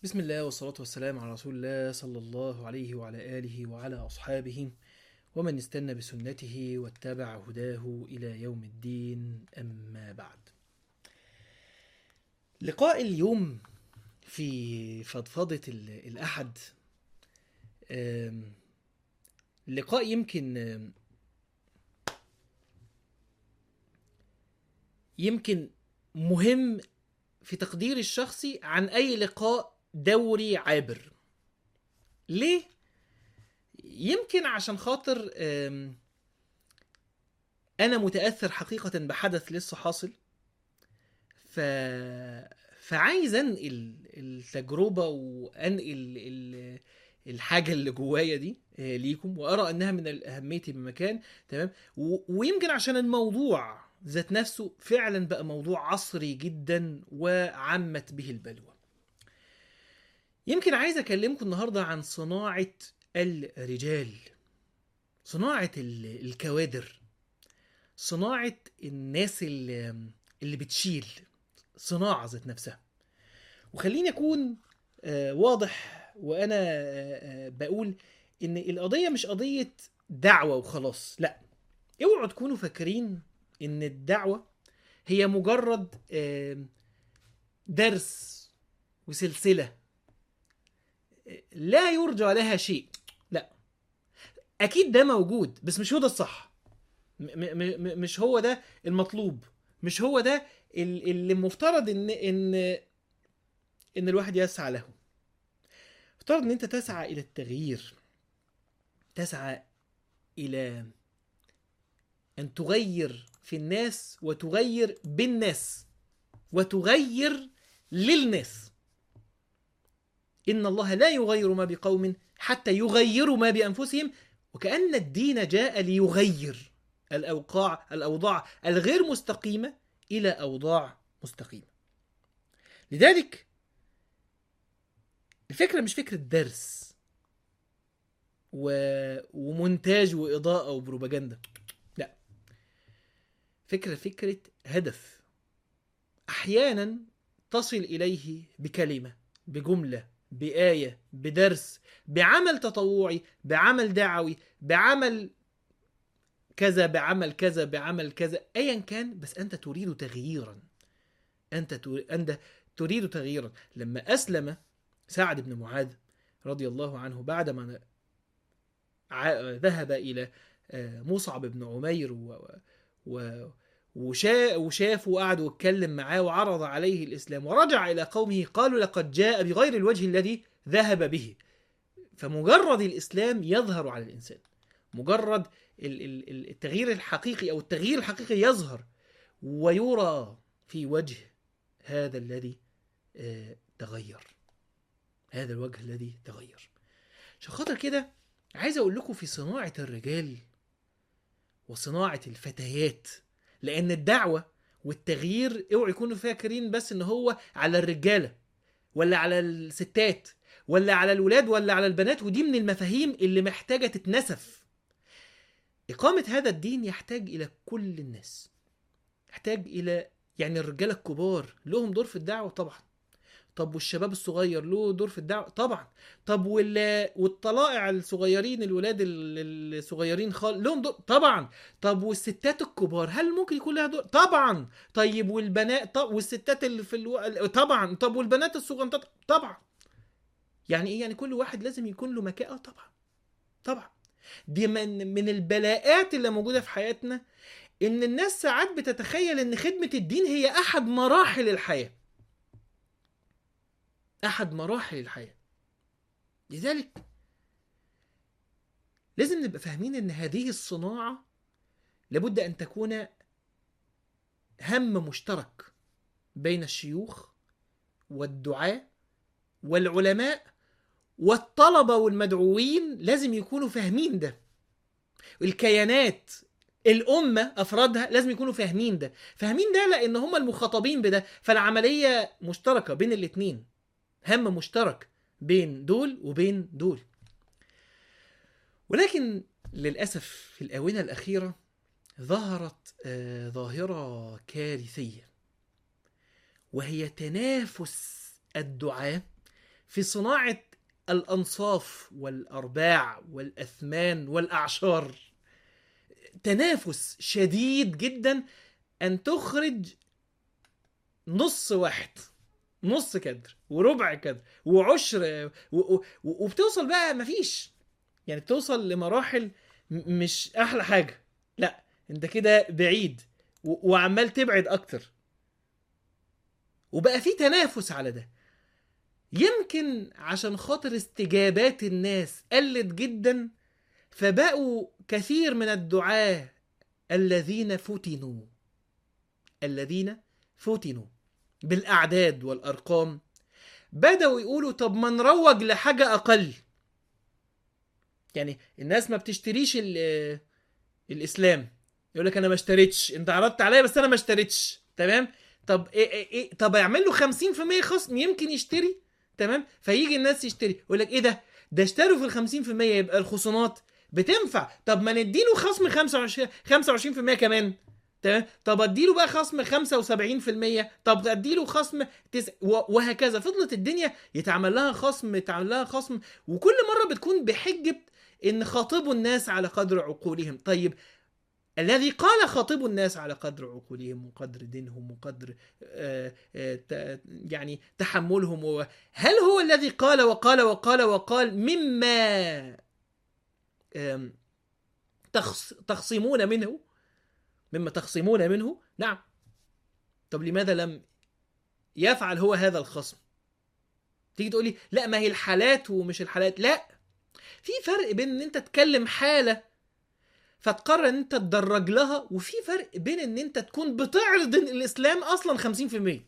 بسم الله والصلاة والسلام على رسول الله صلى الله عليه وعلى آله وعلى أصحابه ومن استنى بسنته واتبع هداه إلى يوم الدين أما بعد لقاء اليوم في فضفضة ال- الأحد آم، لقاء يمكن آم، يمكن مهم في تقديري الشخصي عن أي لقاء دوري عابر ليه؟ يمكن عشان خاطر آم، أنا متأثر حقيقة بحدث لسه حاصل ف... فعايز أنقل التجربة وأنقل ال... الحاجة اللي جوايا دي آه، ليكم وأرى أنها من الأهمية بمكان تمام و... ويمكن عشان الموضوع ذات نفسه فعلا بقى موضوع عصري جدا وعمت به البلوى يمكن عايز اكلمكم النهارده عن صناعه الرجال صناعه ال- الكوادر صناعه الناس اللي, اللي بتشيل صناعه ذات نفسها وخليني اكون آه، واضح وانا آه، آه، بقول ان القضيه مش قضيه دعوه وخلاص لا اوعوا تكونوا فاكرين ان الدعوه هي مجرد آم، درس وسلسله لا يرجى لها شيء لا اكيد ده موجود بس مش هو ده الصح م- م- م- مش هو ده المطلوب مش هو ده ال- اللي مفترض ان ان ان الواحد يسعى له مفترض ان انت تسعى الى التغيير تسعى الى ان تغير في الناس وتغير بالناس وتغير للناس ان الله لا يغير ما بقوم حتى يغيروا ما بانفسهم وكان الدين جاء ليغير الاوقاع الاوضاع الغير مستقيمه الى اوضاع مستقيمه لذلك الفكره مش فكره درس و... ومونتاج واضاءه وبروباجندا لا فكره فكره هدف احيانا تصل اليه بكلمه بجمله بايه بدرس بعمل تطوعي بعمل دعوي بعمل كذا بعمل كذا بعمل كذا ايا كان بس انت تريد تغييرا انت تريد انت تريد تغييرا لما اسلم سعد بن معاذ رضي الله عنه بعدما ع- ذهب الى آه، مصعب بن عمير و... و... وشا... وشاف وقعد واتكلم معاه وعرض عليه الاسلام ورجع الى قومه قالوا لقد جاء بغير الوجه الذي ذهب به فمجرد الاسلام يظهر على الانسان مجرد ال- ال- ال- التغيير الحقيقي او التغيير الحقيقي يظهر ويرى في وجه هذا الذي آه، تغير هذا الوجه الذي تغير عشان خاطر كده عايز اقول لكم في صناعه الرجال وصناعه الفتيات لان الدعوه والتغيير اوعوا يكونوا فاكرين بس ان هو على الرجاله ولا على الستات ولا على الولاد ولا على البنات ودي من المفاهيم اللي محتاجه تتنسف اقامه هذا الدين يحتاج الى كل الناس يحتاج الى يعني الرجاله الكبار لهم دور في الدعوه طبعا طب والشباب الصغير له دور في الدعوه طبعا طب وال... والطلائع الصغيرين الولاد ال- الصغيرين خال لهم دور طبعا طب والستات الكبار هل ممكن يكون لها دور طبعا طيب والبنات طب والستات اللي في الو... طبعا طب والبنات الصغنطات طبعا يعني ايه يعني كل واحد لازم يكون له مكان اه طبعا طبعا دي من من البلاءات اللي موجوده في حياتنا ان الناس ساعات بتتخيل ان خدمه الدين هي احد مراحل الحياه احد مراحل الحياه لذلك لازم نبقى فاهمين ان هذه الصناعه لابد ان تكون هم مشترك بين الشيوخ والدعاة والعلماء والطلبة والمدعوين لازم يكونوا فاهمين ده الكيانات الأمة أفرادها لازم يكونوا فاهمين ده فاهمين ده لأن هم المخاطبين بده فالعملية مشتركة بين الاتنين هم مشترك بين دول وبين دول ولكن للأسف في الآونة الأخيرة ظهرت آه، ظاهرة كارثية وهي تنافس الدعاة في صناعه الانصاف والارباع والاثمان والاعشار تنافس شديد جدا ان تخرج نص واحد نص كدر وربع كدر وعشر و... و... وبتوصل بقى مفيش يعني بتوصل لمراحل م- مش احلى حاجه لا انت كده بعيد و... وعمال تبعد اكتر وبقى في تنافس على ده يمكن عشان خاطر استجابات الناس قلت جدا فبقوا كثير من الدعاة الذين فتنوا الذين فتنوا بالأعداد والأرقام بدأوا يقولوا طب ما نروج لحاجة أقل يعني الناس ما بتشتريش ال- الإسلام يقول لك أنا ما اشتريتش أنت عرضت عليا بس أنا ما اشتريتش تمام طب إيه إيه إيه طب اعمل له 50% خصم يمكن يشتري تمام فيجي الناس يشتري يقول لك ايه ده ده اشتروا في ال 50% يبقى الخصومات بتنفع طب ما نديله خصم 25 25% كمان تمام طب اديله بقى خصم 75% طب اديله خصم تس... و- وهكذا فضلت الدنيا يتعمل لها خصم يتعمل لها خصم وكل مره بتكون بحجه ان خاطبوا الناس على قدر عقولهم طيب الذي قال خاطبوا الناس على قدر عقولهم وقدر دينهم وقدر آه، آه، ت- يعني تحملهم و- هل هو الذي قال وقال وقال وقال مما آم، تخص تخصمون منه مما تخصمون منه نعم طب لماذا لم يفعل هو هذا الخصم تيجي تقولي لا ما هي الحالات ومش الحالات لا في فرق بين ان انت تكلم حاله فتقرر ان انت تدرج لها وفي فرق بين ان انت تكون بتعرض الاسلام اصلا 50%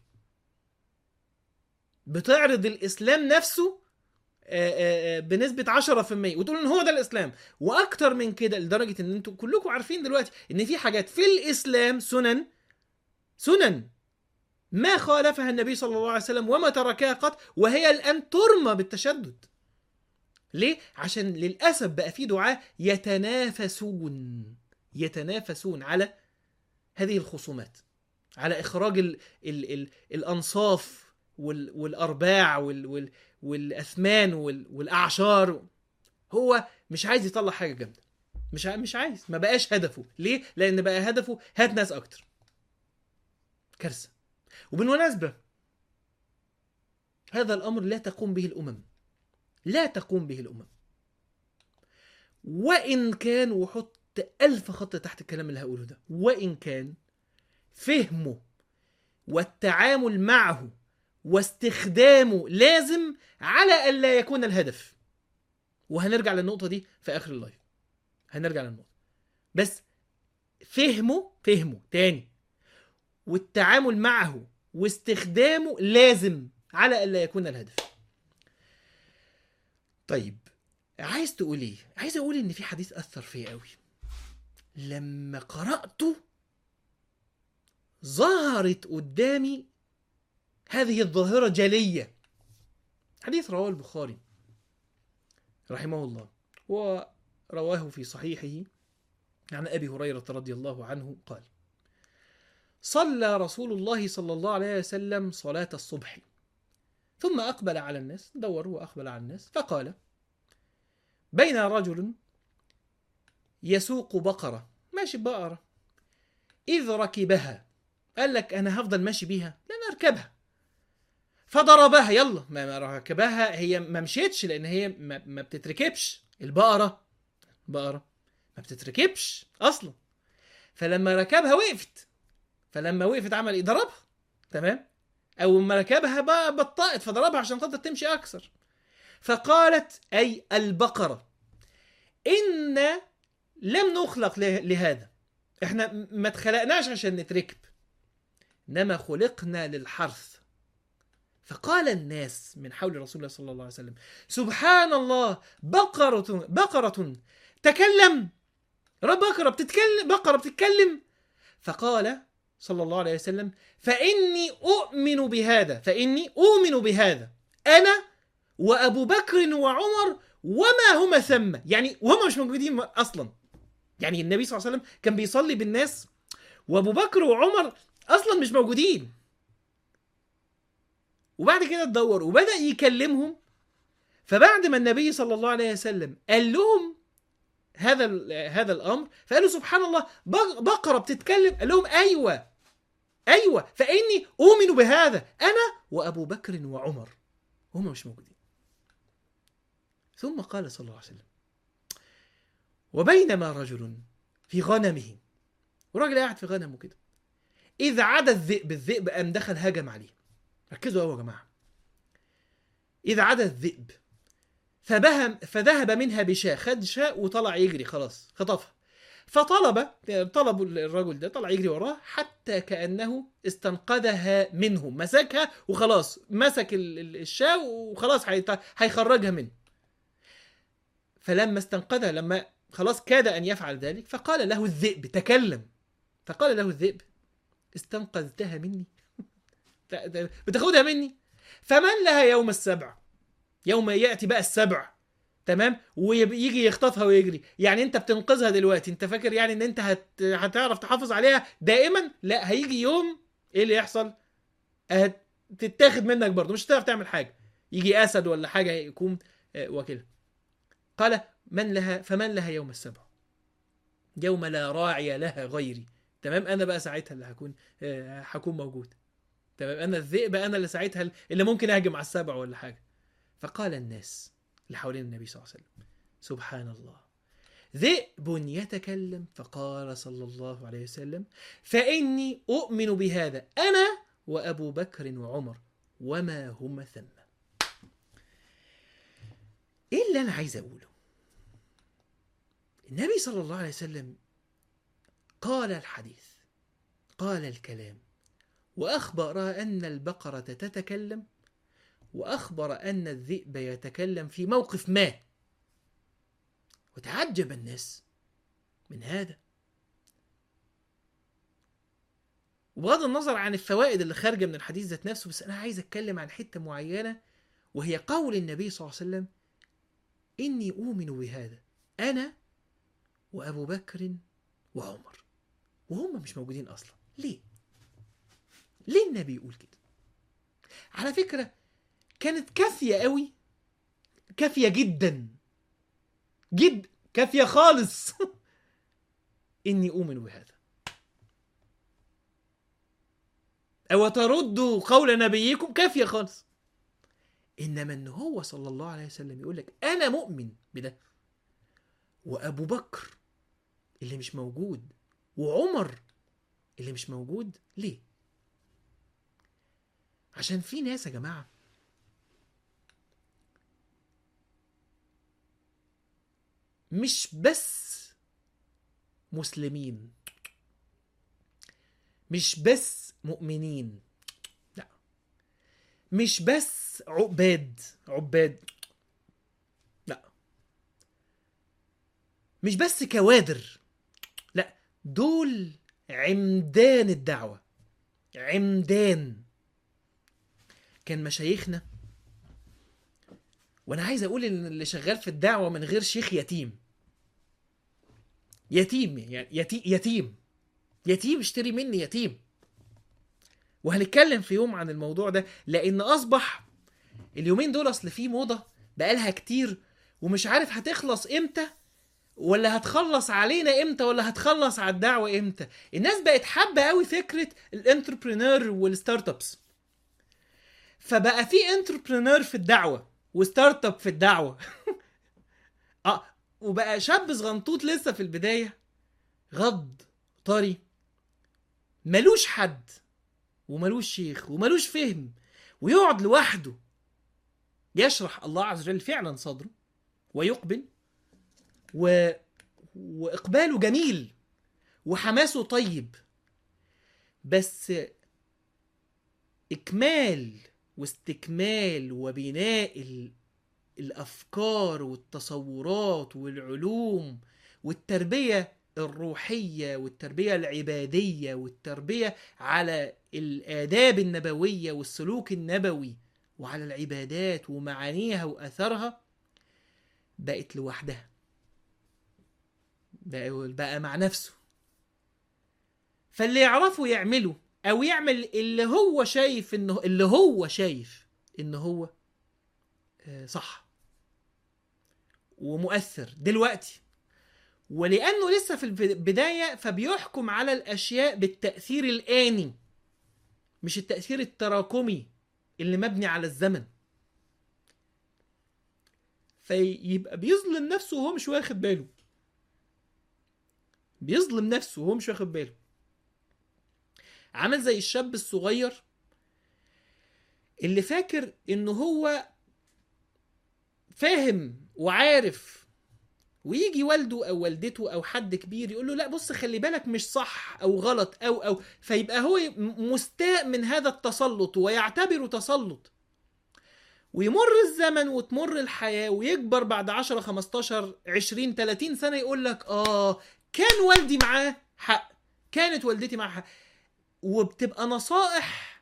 بتعرض الاسلام نفسه آه، آه، آه، بنسبة 10% وتقول ان هو ده الاسلام واكتر من كده لدرجة ان انتوا كلكم عارفين دلوقتي ان في حاجات في الاسلام سنن سنن ما خالفها النبي صلى الله عليه وسلم وما تركها قط وهي الان ترمى بالتشدد ليه؟ عشان للأسف بقى في دعاة يتنافسون يتنافسون على هذه الخصومات على إخراج ال ال ال الأنصاف وال والأرباع وال وال والأثمان وال والأعشار هو مش عايز يطلع حاجة جامدة مش ع- مش عايز ما بقاش هدفه ليه؟ لأن بقى هدفه هات ناس أكتر كارثة وبالمناسبة هذا الأمر لا تقوم به الأمم لا تقوم به الأمم وإن كان وحط ألف خط تحت الكلام اللي هقوله ده وإن كان فهمه والتعامل معه واستخدامه لازم على ألا يكون الهدف وهنرجع للنقطة دي في آخر اللايف هنرجع للنقطة بس فهمه فهمه تاني والتعامل معه واستخدامه لازم على ألا يكون الهدف طيب عايز تقول ايه عايز اقول ان في حديث اثر فيا قوي لما قراته ظهرت قدامي هذه الظاهرة جلية حديث رواه البخاري رحمه الله ورواه في صحيحه عن أبي هريرة رضي الله عنه قال صلى رسول الله صلى الله عليه وسلم صلاة الصبح ثم أقبل على الناس دور وأقبل على الناس فقال بين رجل يسوق بقرة ماشي بقرة إذ ركبها قال لك أنا هفضل ماشي بيها لا أنا أركبها فضربها يلا ما ما ركبها هي ما مشيتش لأن هي ما, ما بتتركبش البقرة بقرة ما بتتركبش أصلا فلما ركبها وقفت فلما وقفت عمل إيه ضربها تمام أو لما ركبها بقى بطأت فضربها عشان خاطر تمشي أكثر فقالت أي البقرة إن لم نخلق له- لهذا احنا م- ما اتخلقناش عشان نتركب انما خلقنا للحرث فقال الناس من حول رسول الله صلى الله عليه وسلم سبحان الله بقرة بقرة تكلم رب بقرة بتتكلم بقرة بتتكلم فقال صلى الله عليه وسلم فإني أؤمن بهذا فإني أؤمن بهذا أنا وأبو بكر وعمر وما هما ثم يعني وهم مش موجودين أصلا يعني النبي صلى الله عليه وسلم كان بيصلي بالناس وأبو بكر وعمر أصلا مش موجودين وبعد كده تدور وبدأ يكلمهم فبعد ما النبي صلى الله عليه وسلم قال لهم هذا ال- هذا الامر فقالوا سبحان الله بق- بقره بتتكلم قال لهم ايوه ايوه فاني اؤمن بهذا انا وابو بكر وعمر هم مش موجودين ثم قال صلى الله عليه وسلم وبينما رجل في غنمه وراجل قاعد في غنمه كده اذا عدا الذئب الذئب قام دخل هجم عليه ركزوا قوي يا جماعه اذا عدا الذئب فبهم فذهب منها بشاة خد شاة وطلع يجري خلاص خطفها فطلب طلب الرجل ده طلع يجري وراه حتى كأنه استنقذها منه مسكها وخلاص مسك ال- ال- الشاة وخلاص هيت- هيخرجها منه فلما استنقذها لما خلاص كاد أن يفعل ذلك فقال له الذئب تكلم فقال له الذئب استنقذتها مني ت- ت- بتاخدها مني فمن لها يوم السبع يوم ياتي بقى السبع تمام ويجي يخطفها ويجري يعني انت بتنقذها دلوقتي انت فاكر يعني ان انت هت... هتعرف تحافظ عليها دائما لا هيجي يوم ايه اللي يحصل هتتاخد منك برضه مش هتعرف تعمل حاجه يجي اسد ولا حاجه يكون آه، واكلها قال من لها فمن لها يوم السبع يوم لا راعي لها غيري تمام انا بقى ساعتها اللي هكون آه، هكون موجود تمام انا الذئب انا اللي ساعتها اللي ممكن اهجم على السبع ولا حاجه فقال الناس اللي حوالين النبي صلى الله عليه وسلم سبحان الله ذئب يتكلم فقال صلى الله عليه وسلم فإني أؤمن بهذا أنا وأبو بكر وعمر وما هما ثم إيه اللي أنا عايز أقوله النبي صلى الله عليه وسلم قال الحديث قال الكلام وأخبر أن البقرة تتكلم وأخبر أن الذئب يتكلم في موقف ما وتعجب الناس من هذا وبغض النظر عن الفوائد اللي خارجة من الحديث ذات نفسه بس أنا عايز أتكلم عن حتة معينة وهي قول النبي صلى الله عليه وسلم إني أؤمن بهذا أنا وأبو بكر وعمر وهم مش موجودين أصلا ليه؟ ليه النبي يقول كده؟ على فكرة كانت كافية قوي كافية جدا جد كافية خالص إني أؤمن بهذا أو تردوا قول نبيكم كافية خالص إنما إن هو صلى الله عليه وسلم يقول لك أنا مؤمن بده وأبو بكر اللي مش موجود وعمر اللي مش موجود ليه؟ عشان في ناس يا جماعه مش بس مسلمين مش بس مؤمنين لا مش بس عباد عباد لا مش بس كوادر لا دول عمدان الدعوة عمدان كان مشايخنا وانا عايز اقول ان اللي شغال في الدعوه من غير شيخ يتيم يتيم يعني يتيم يتيم يتيم اشتري مني يتيم وهنتكلم في يوم عن الموضوع ده لان اصبح اليومين دول اصل في موضه بقالها كتير ومش عارف هتخلص امتى ولا هتخلص علينا امتى ولا هتخلص على الدعوه امتى الناس بقت حابه قوي فكره الانتربرينور والستارت ابس فبقى في انتربرينور في الدعوه وستارت اب في الدعوه اه وبقى شاب صغنطوط لسه في البدايه غض طري ملوش حد وملوش شيخ وملوش فهم ويقعد لوحده يشرح الله عز وجل فعلا صدره ويقبل و... واقباله جميل وحماسه طيب بس اكمال واستكمال وبناء ال... الافكار والتصورات والعلوم والتربيه الروحيه والتربيه العباديه والتربيه على الاداب النبويه والسلوك النبوي وعلى العبادات ومعانيها واثرها بقت لوحدها بقى, بقى مع نفسه فاللي يعرفه يعمله او يعمل اللي هو شايف انه اللي هو شايف ان هو آه، صح ومؤثر دلوقتي ولانه لسه في البدايه فبيحكم على الاشياء بالتاثير الاني مش التاثير التراكمي اللي مبني على الزمن فيبقى بيظلم نفسه وهو مش واخد باله بيظلم نفسه وهو مش واخد باله عامل زي الشاب الصغير اللي فاكر ان هو فاهم وعارف ويجي والده او والدته او حد كبير يقول له لا بص خلي بالك مش صح او غلط او او فيبقى هو مستاء من هذا التسلط ويعتبره تسلط ويمر الزمن وتمر الحياة ويكبر بعد 10 15 20 30 سنة يقول لك اه كان والدي معاه حق كانت والدتي معاه حق وبتبقى نصائح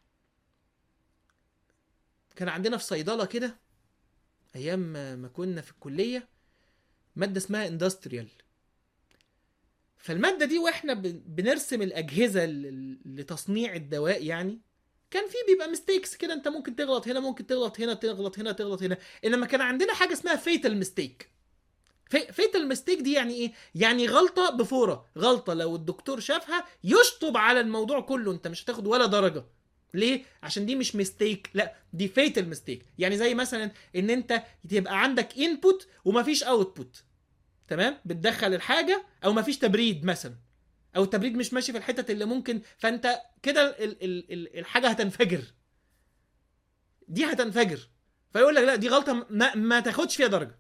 كان عندنا في صيدلة كده أيام ما كنا في الكلية مادة اسمها اندستريال فالمادة دي واحنا بنرسم الأجهزة لتصنيع الدواء يعني كان في بيبقى ميستيكس كده انت ممكن تغلط هنا ممكن تغلط هنا تغلط هنا تغلط هنا انما كان عندنا حاجه اسمها فيتال ميستيك فيتال ميستيك دي يعني ايه يعني غلطه بفوره غلطه لو الدكتور شافها يشطب على الموضوع كله انت مش هتاخد ولا درجه ليه عشان دي مش ميستيك لا دي فيتال ميستيك يعني زي مثلا ان انت تبقى عندك انبوت ومفيش اوتبوت تمام بتدخل الحاجه او مفيش تبريد مثلا او التبريد مش ماشي في الحتت اللي ممكن فانت كده ال- ال- ال- الحاجه هتنفجر دي هتنفجر فيقول لك لا دي غلطه ما, ما تاخدش فيها درجه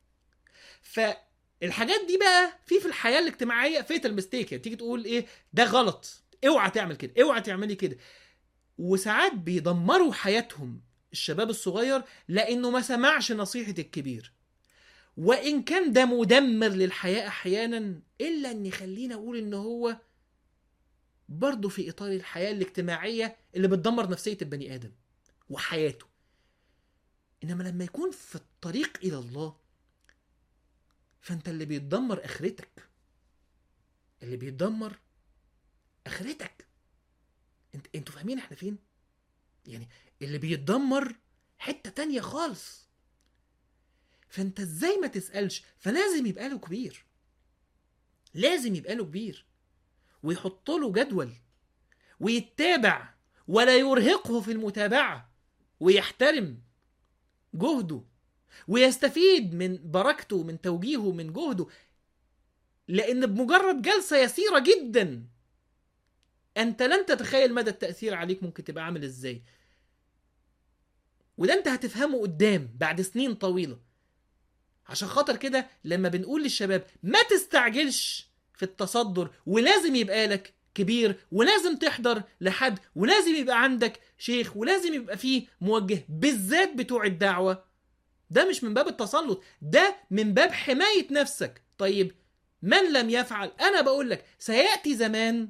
فالحاجات دي بقى في في الحياه الاجتماعيه فيتال ميستيك يعني تيجي تقول ايه ده غلط اوعى تعمل كده اوعى تعملي كده وساعات بيدمروا حياتهم الشباب الصغير لانه ما سمعش نصيحه الكبير وان كان ده مدمر للحياه احيانا الا ان يخلينا اقول ان هو برضه في اطار الحياه الاجتماعيه اللي بتدمر نفسيه البني ادم وحياته انما لما يكون في الطريق الى الله فانت اللي بيتدمر اخرتك اللي بيتدمر اخرتك انت انتوا فاهمين احنا فين يعني اللي بيتدمر حته تانية خالص فانت ازاي ما تسالش فلازم يبقى له كبير لازم يبقى له كبير ويحط له جدول ويتابع ولا يرهقه في المتابعه ويحترم جهده ويستفيد من بركته من توجيهه من جهده لان بمجرد جلسه يسيره جدا انت لن تتخيل مدى التاثير عليك ممكن تبقى عامل ازاي وده انت هتفهمه قدام بعد سنين طويله عشان خاطر كده لما بنقول للشباب ما تستعجلش في التصدر ولازم يبقى لك كبير ولازم تحضر لحد ولازم يبقى عندك شيخ ولازم يبقى فيه موجه بالذات بتوع الدعوة ده مش من باب التسلط ده من باب حماية نفسك طيب من لم يفعل أنا بقول لك سيأتي زمان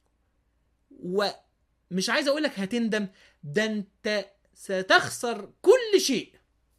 ومش عايز أقول لك هتندم ده أنت ستخسر كل شيء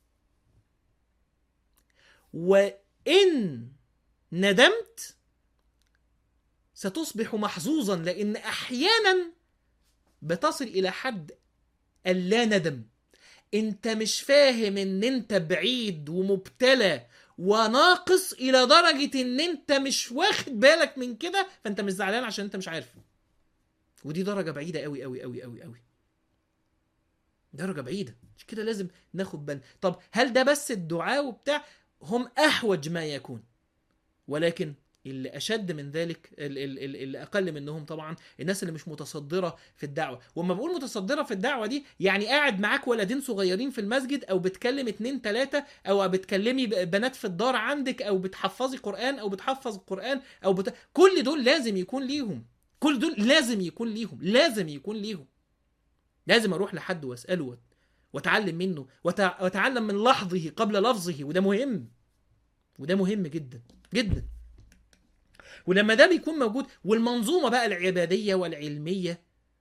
وإن ندمت ستصبح محظوظا لأن أحيانا بتصل إلى حد اللا ندم انت مش فاهم ان انت بعيد ومبتلى وناقص الى درجة ان انت مش واخد بالك من كده فانت مش زعلان عشان انت مش عارف ودي درجة بعيدة قوي قوي قوي قوي قوي درجة بعيدة مش كده لازم ناخد بالنا طب هل ده بس الدعاء وبتاع هم احوج ما يكون ولكن اللي اشد من ذلك اللي اقل منهم طبعا الناس اللي مش متصدره في الدعوه وما بقول متصدره في الدعوه دي يعني قاعد معاك ولدين صغيرين في المسجد او بتكلم اتنين تلاته او بتكلمي بنات في الدار عندك او بتحفظي قران او بتحفظ القران او بت... كل دول لازم يكون ليهم كل دول لازم يكون ليهم لازم يكون ليهم لازم اروح لحد واساله واتعلم منه وتع... واتعلم من لحظه قبل لفظه وده مهم وده مهم جدا جدا ولما ده بيكون موجود والمنظومه بقى العباديه والعلميه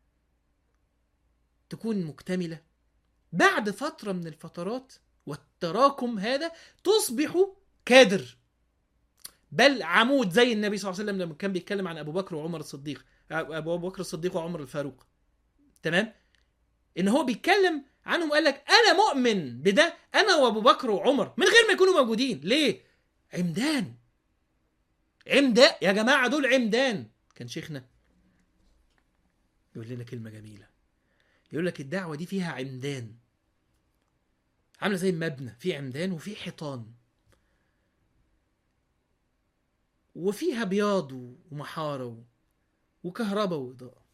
تكون مكتمله بعد فتره من الفترات والتراكم هذا تصبح كادر بل عمود زي النبي صلى الله عليه وسلم لما كان بيتكلم عن ابو بكر وعمر الصديق ابو بكر الصديق وعمر الفاروق تمام ان هو بيتكلم عنهم قال لك انا مؤمن بده انا وابو بكر وعمر من غير ما يكونوا موجودين ليه عمدان عمدان يا جماعة دول عمدان كان شيخنا يقول لنا كلمة جميلة يقول لك الدعوة دي فيها عمدان عاملة زي المبنى في عمدان وفي حيطان وفيها بياض ومحارة و- وكهرباء وإضاءة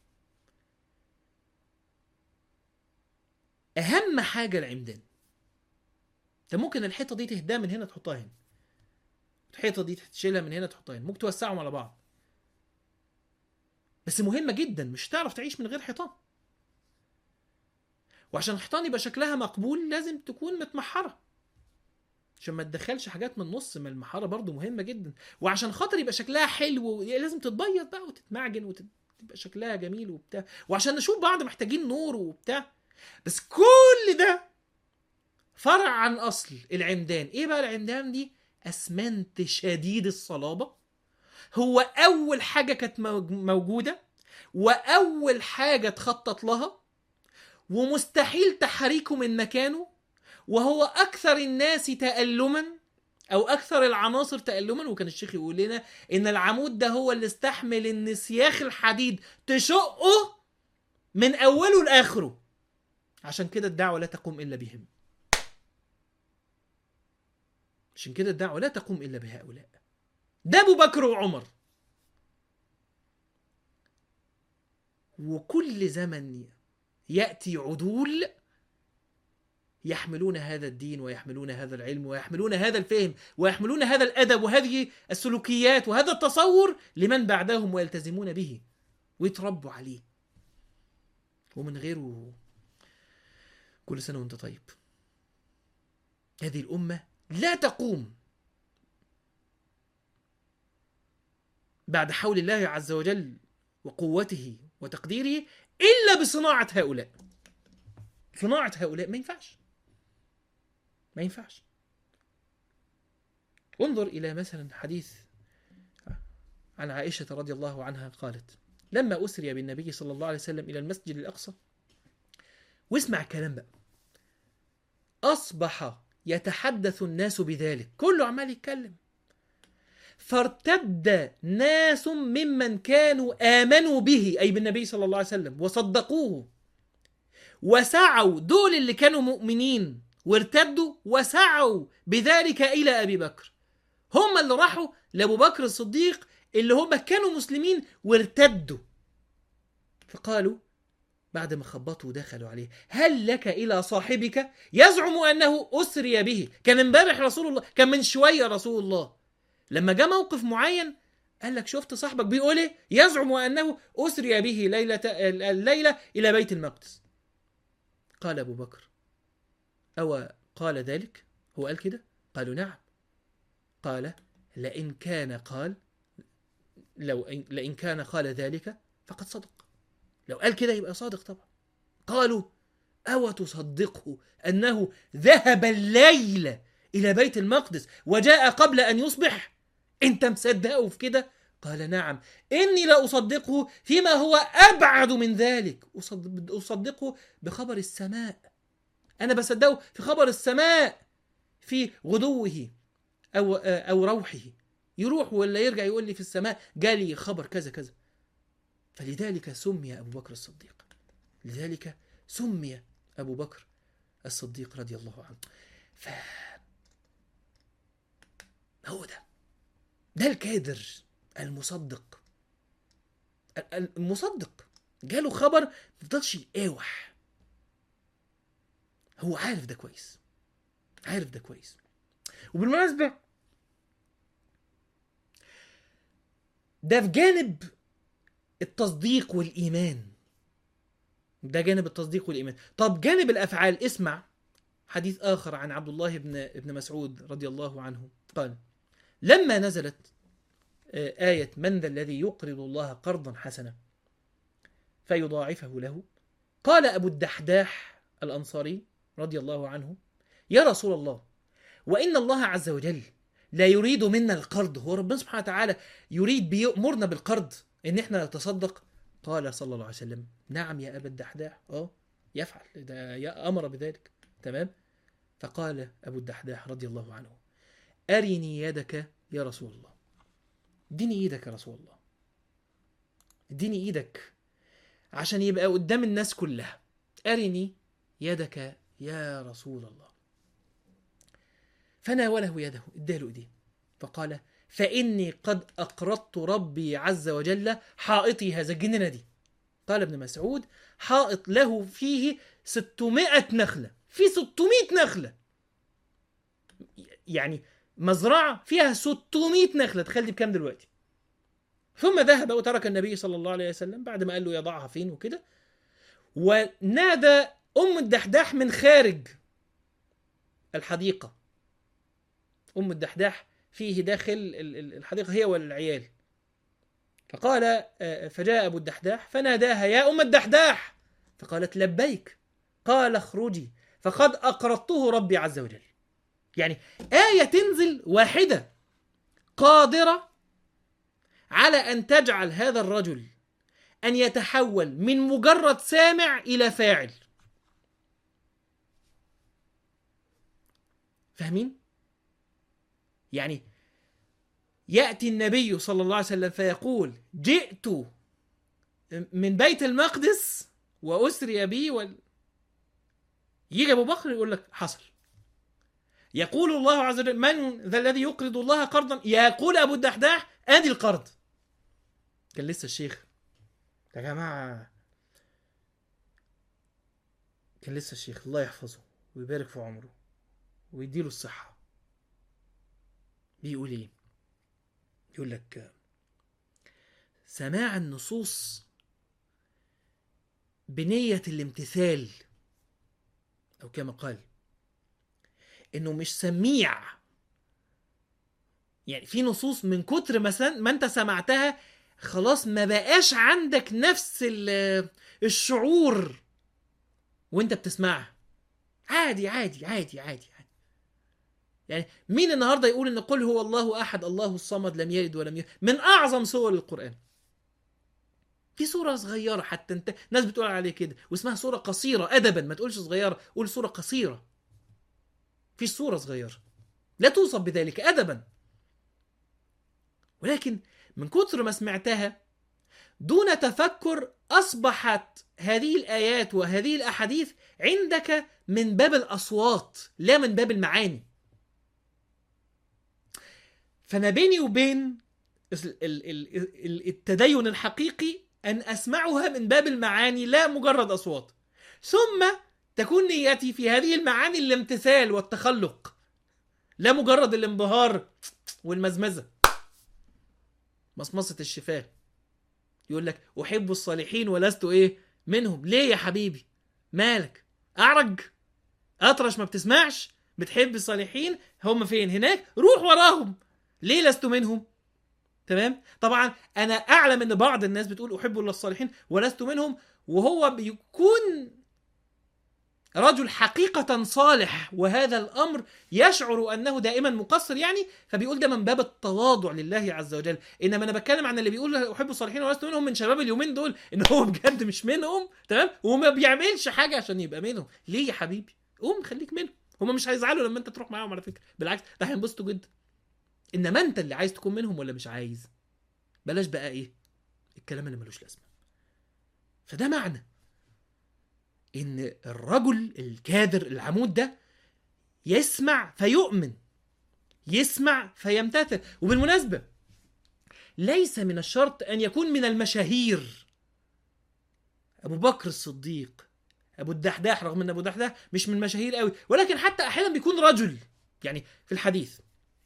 أهم حاجة العمدان انت ممكن الحيطة دي تهداها من هنا تحطها هنا الحيطة دي تشيلها من هنا تحطها هنا ممكن توسعهم على بعض بس مهمة جدا مش هتعرف تعيش من غير حيطان وعشان الحيطان يبقى شكلها مقبول لازم تكون متمحرة عشان ما تدخلش حاجات من النص ما المحارة برضو مهمة جدا وعشان خاطر يبقى شكلها حلو لازم تتبيض بقى وتتمعجن وتبقى شكلها جميل وبتاع وعشان نشوف بعض محتاجين نور وبتاع بس كل ده فرع عن اصل العمدان ايه بقى العمدان دي اسمنت شديد الصلابه هو اول حاجه كانت موج- موجوده واول حاجه تخطط لها ومستحيل تحريكه من مكانه وهو اكثر الناس تالما او اكثر العناصر تالما وكان الشيخ يقول لنا ان العمود ده هو اللي استحمل ان سياخ الحديد تشقه من اوله لاخره عشان كده الدعوه لا تقوم الا بهم عشان كده الدعوه لا تقوم الا بهؤلاء ده ابو بكر وعمر وكل زمن ياتي عدول يحملون هذا الدين ويحملون هذا العلم ويحملون هذا الفهم ويحملون هذا الادب وهذه السلوكيات وهذا التصور لمن بعدهم ويلتزمون به ويتربوا عليه ومن غيره كل سنه وانت طيب هذه الامه لا تقوم بعد حول الله عز وجل وقوته وتقديره الا بصناعه هؤلاء صناعه هؤلاء ما ينفعش ما ينفعش انظر الى مثلا حديث عن عائشه رضي الله عنها قالت لما اسري بالنبي صلى الله عليه وسلم الى المسجد الاقصى واسمع الكلام بقى اصبح يتحدث الناس بذلك كله عمال يتكلم فارتد ناس ممن كانوا آمنوا به أي بالنبي صلى الله عليه وسلم وصدقوه وسعوا دول اللي كانوا مؤمنين وارتدوا وسعوا بذلك إلى أبي بكر هم اللي راحوا لأبو بكر الصديق اللي هم كانوا مسلمين وارتدوا فقالوا بعد ما خبطوا ودخلوا عليه هل لك إلى صاحبك يزعم أنه أسري به كان امبارح رسول الله كان من شوية رسول الله لما جاء موقف معين قال لك شفت صاحبك بيقول ايه يزعم انه اسري به ليله الليله الى بيت المقدس قال ابو بكر او قال ذلك هو قال كده قالوا نعم قال لئن كان قال لو إن لئن كان قال ذلك فقد صدق لو قال كده يبقى صادق طبعا قالوا أو تصدقه أنه ذهب الليل إلى بيت المقدس وجاء قبل أن يصبح أنت مصدقه في كده قال نعم إني لا أصدقه فيما هو أبعد من ذلك أصد- أصدقه بخبر السماء أنا بصدقه في خبر السماء في غدوه أو أو روحه يروح ولا يرجع يقول لي في السماء جالي خبر كذا كذا فلذلك سمي أبو بكر الصديق لذلك سمي أبو بكر الصديق رضي الله عنه ف هو ده ده الكادر المصدق ال- المصدق جاله خبر ما يفضلش يقاوح هو عارف ده كويس عارف ده كويس وبالمناسبة ده في جانب التصديق والإيمان ده جانب التصديق والإيمان طب جانب الأفعال اسمع حديث آخر عن عبد الله بن ابن مسعود رضي الله عنه قال لما نزلت آه، آية من ذا الذي يقرض الله قرضا حسنا فيضاعفه له قال أبو الدحداح الأنصاري رضي الله عنه يا رسول الله وإن الله عز وجل لا يريد منا القرض هو ربنا سبحانه وتعالى يريد بيأمرنا بالقرض إن إحنا نتصدق قال صلى الله عليه وسلم نعم يا أبا الدحداح أه يفعل ده يا- أمر بذلك تمام فقال أبو الدحداح رضي الله عنه ارني يدك يا رسول الله اديني ايدك يا رسول الله اديني ايدك عشان يبقى قدام الناس كلها ارني يدك يا رسول الله فناوله يده اداله ايديه فقال فاني قد اقرضت ربي عز وجل حائطي هذا الجنينه دي قال ابن مسعود حائط له فيه 600 نخله في 600 نخله يعني مزرعه فيها 600 نخله تخيل دي بكام دلوقتي ثم ذهب وترك النبي صلى الله عليه وسلم بعد ما قال له يضعها فين وكده ونادى ام الدحداح من خارج الحديقه ام الدحداح فيه داخل ال- ال- الحديقه هي والعيال فقال آه، فجاء ابو الدحداح فناداها يا ام الدحداح فقالت لبيك قال اخرجي فقد اقرضته ربي عز وجل يعني ايه تنزل واحده قادره على ان تجعل هذا الرجل ان يتحول من مجرد سامع الى فاعل فاهمين يعني ياتي النبي صلى الله عليه وسلم فيقول جئت من بيت المقدس واسري بي وال... يجي ابو بكر يقول لك حصل يقول الله عز وجل من ذا الذي يقرض الله قرضا يقول ابو الدحداح ادي القرض كان لسه الشيخ يا جماعه كان لسه الشيخ الله يحفظه ويبارك في عمره ويديله الصحه بيقول ايه يقول لك سماع النصوص بنية الامتثال أو كما قال إنه مش سميع يعني في نصوص من كتر ما, سن- ما أنت سمعتها خلاص ما بقاش عندك نفس ال- الشعور وأنت بتسمعها عادي عادي عادي عادي عادي يعني مين النهارده يقول ان قل هو الله احد الله الصمد لم يلد ولم يولد من اعظم سور القران في سورة صغيرة حتى انت ناس بتقول عليه كده واسمها سورة قصيرة أدبا ما تقولش صغيرة قول سورة قصيرة في سورة صغيرة لا توصف بذلك أدبا ولكن من كتر ما سمعتها دون تفكر أصبحت هذه الآيات وهذه الأحاديث عندك من باب الأصوات لا من باب المعاني فما بيني وبين ال- ال- ال- ال- التدين الحقيقي أن أسمعها من باب المعاني لا مجرد أصوات ثم تكون نيتي في هذه المعاني الامتثال والتخلق لا مجرد الانبهار والمزمزة مصمصة الشفاه يقول لك أحب الصالحين ولست إيه منهم ليه يا حبيبي مالك أعرج أطرش ما بتسمعش بتحب الصالحين هم فين هناك روح وراهم ليه لست منهم تمام طبعا انا اعلم ان بعض الناس بتقول احب الله الصالحين ولست منهم وهو بيكون رجل حقيقة صالح وهذا الأمر يشعر أنه دائما مقصر يعني فبيقول ده من باب التواضع لله عز وجل إنما أنا بتكلم عن اللي بيقول أحب الصالحين ولست منهم من شباب اليومين دول إن هو بجد مش منهم تمام وما بيعملش حاجة عشان يبقى منهم ليه يا حبيبي قوم خليك منهم هما مش هيزعلوا لما أنت تروح معاهم على فكرة بالعكس ده هينبسطوا جدا انما انت اللي عايز تكون منهم ولا مش عايز بلاش بقى ايه الكلام اللي ملوش لازمه فده معنى ان الرجل الكادر العمود ده يسمع فيؤمن يسمع فيمتثل وبالمناسبه ليس من الشرط ان يكون من المشاهير ابو بكر الصديق ابو الدحداح رغم ان ابو الدحداح مش من المشاهير قوي ولكن حتى احيانا بيكون رجل يعني في الحديث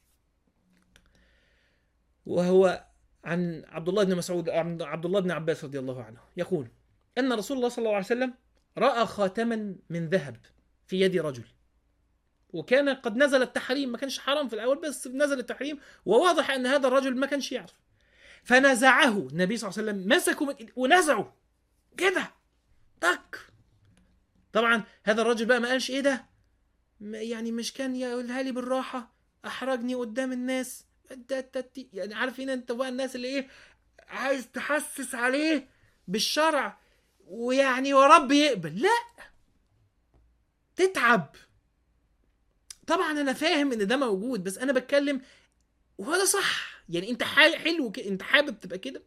وهو عن عبد الله بن مسعود عن عبد الله بن عباس رضي الله عنه يقول ان رسول الله صلى الله عليه وسلم راى خاتما من ذهب في يد رجل وكان قد نزل التحريم ما كانش حرام في الاول بس نزل التحريم وواضح ان هذا الرجل ما كانش يعرف فنزعه النبي صلى الله عليه وسلم مسكه من ونزعه كده تك طبعا هذا الرجل بقى ما قالش ايه ده ما- يعني مش كان يقولها لي بالراحه احرجني قدام الناس انت انت انت- يعني عارفين انت بقى الناس اللي ايه عايز تحسس عليه بالشرع ويعني ورب يقبل لا تتعب طبعا انا فاهم ان ده موجود بس انا بتكلم وهو ده صح يعني انت ح- حلو كده انت حابب تبقى كده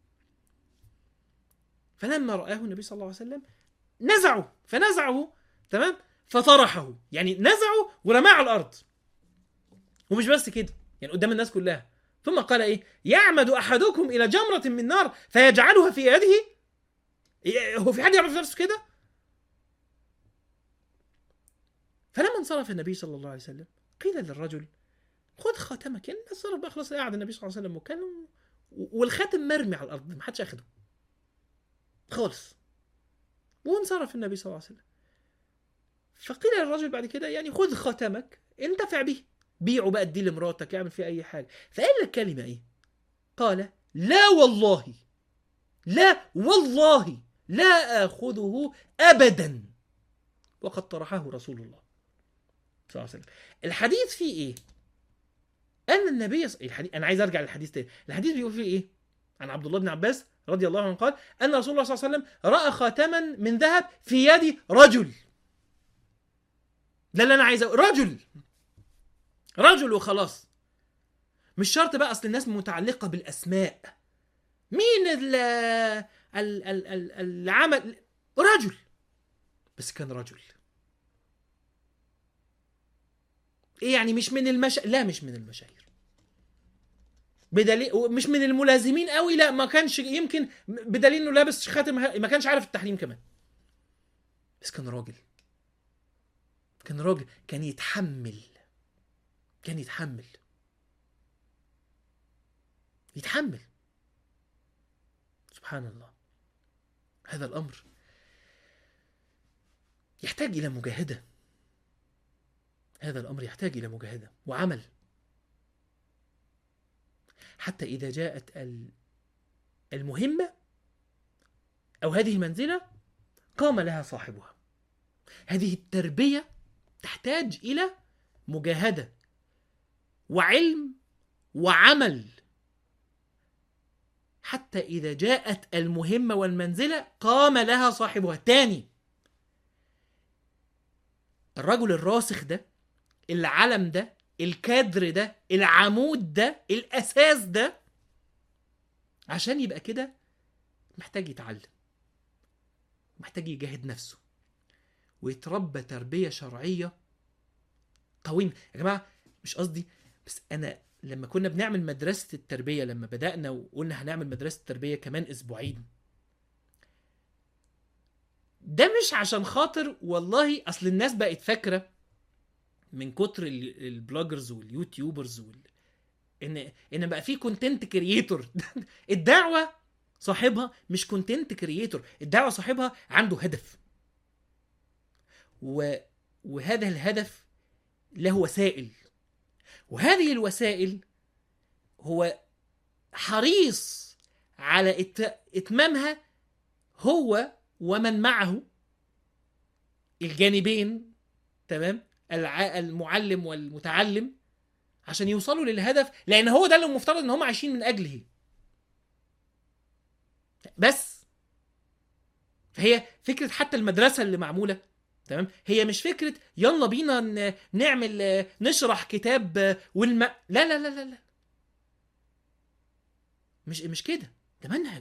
فلما رآه النبي صلى الله عليه وسلم نزعه فنزعه تمام فطرحه يعني نزعه ورماه على الارض ومش بس كده يعني قدام الناس كلها ثم قال ايه يعمد احدكم الى جمره من نار فيجعلها في يده إيه، هو في حد يعرف نفسه كده فلما انصرف النبي صلى الله عليه وسلم قيل للرجل خذ خاتمك يعني انصرف بقى خلاص قاعد النبي صلى الله عليه وسلم وكان والخاتم مرمي على الارض ما حدش اخده خالص وانصرف النبي صلى الله عليه وسلم فقيل للرجل بعد كده يعني خذ خاتمك انتفع به بيعه بقى اديه لمراتك اعمل فيه اي حاجه فقال لك كلمه ايه قال لا والله لا والله لا اخذه ابدا وقد طرحه رسول الله صلى الله عليه وسلم الحديث فيه ايه ان النبي ص... الحديث... انا عايز ارجع للحديث تاني الحديث بيقول فيه ايه عن عبد الله بن عباس رضي الله عنه قال ان رسول الله صلى الله عليه وسلم راى خاتما من ذهب في يد رجل ده اللي انا عايز أقول. رجل رجل وخلاص مش شرط بقى اصل الناس متعلقه بالاسماء مين ال ال ال ال العمل رجل بس كان رجل ايه يعني مش من المشا لا مش من المشاهير بدليل مش من الملازمين قوي لا ما كانش يمكن بدليل انه لابس خاتم ما كانش عارف التحريم كمان بس كان راجل كان راجل كان يتحمل كان يتحمل يتحمل سبحان الله هذا الامر يحتاج الى مجاهده هذا الامر يحتاج الى مجاهده وعمل حتى اذا جاءت ال- المهمه او هذه المنزله قام لها صاحبها هذه التربيه تحتاج الى مجاهده وعلم وعمل حتى إذا جاءت المهمة والمنزلة قام لها صاحبها تاني الرجل الراسخ ده العلم ده الكادر ده العمود ده الأساس ده عشان يبقى كده محتاج يتعلم محتاج يجاهد نفسه ويتربى تربية شرعية قويمة يا جماعة مش قصدي بس أنا لما كنا بنعمل مدرسة التربية لما بدأنا وقلنا هنعمل مدرسة التربية كمان أسبوعين ده مش عشان خاطر والله أصل الناس بقت فاكرة من كتر ال- البلوجرز واليوتيوبرز وال... ان ان بقى في كونتنت كرييتور الدعوه صاحبها مش كونتنت كرييتور الدعوه صاحبها عنده هدف و... وهذا الهدف له وسائل وهذه الوسائل هو حريص على إت... اتمامها هو ومن معه الجانبين تمام الع... المعلم والمتعلم عشان يوصلوا للهدف لان هو ده اللي المفترض ان هم عايشين من اجله بس فهي فكره حتى المدرسه اللي معموله تمام هي مش فكره يلا بينا ن- نعمل آه، نشرح كتاب آه، والم لا لا لا لا لا مش مش كده ده منهج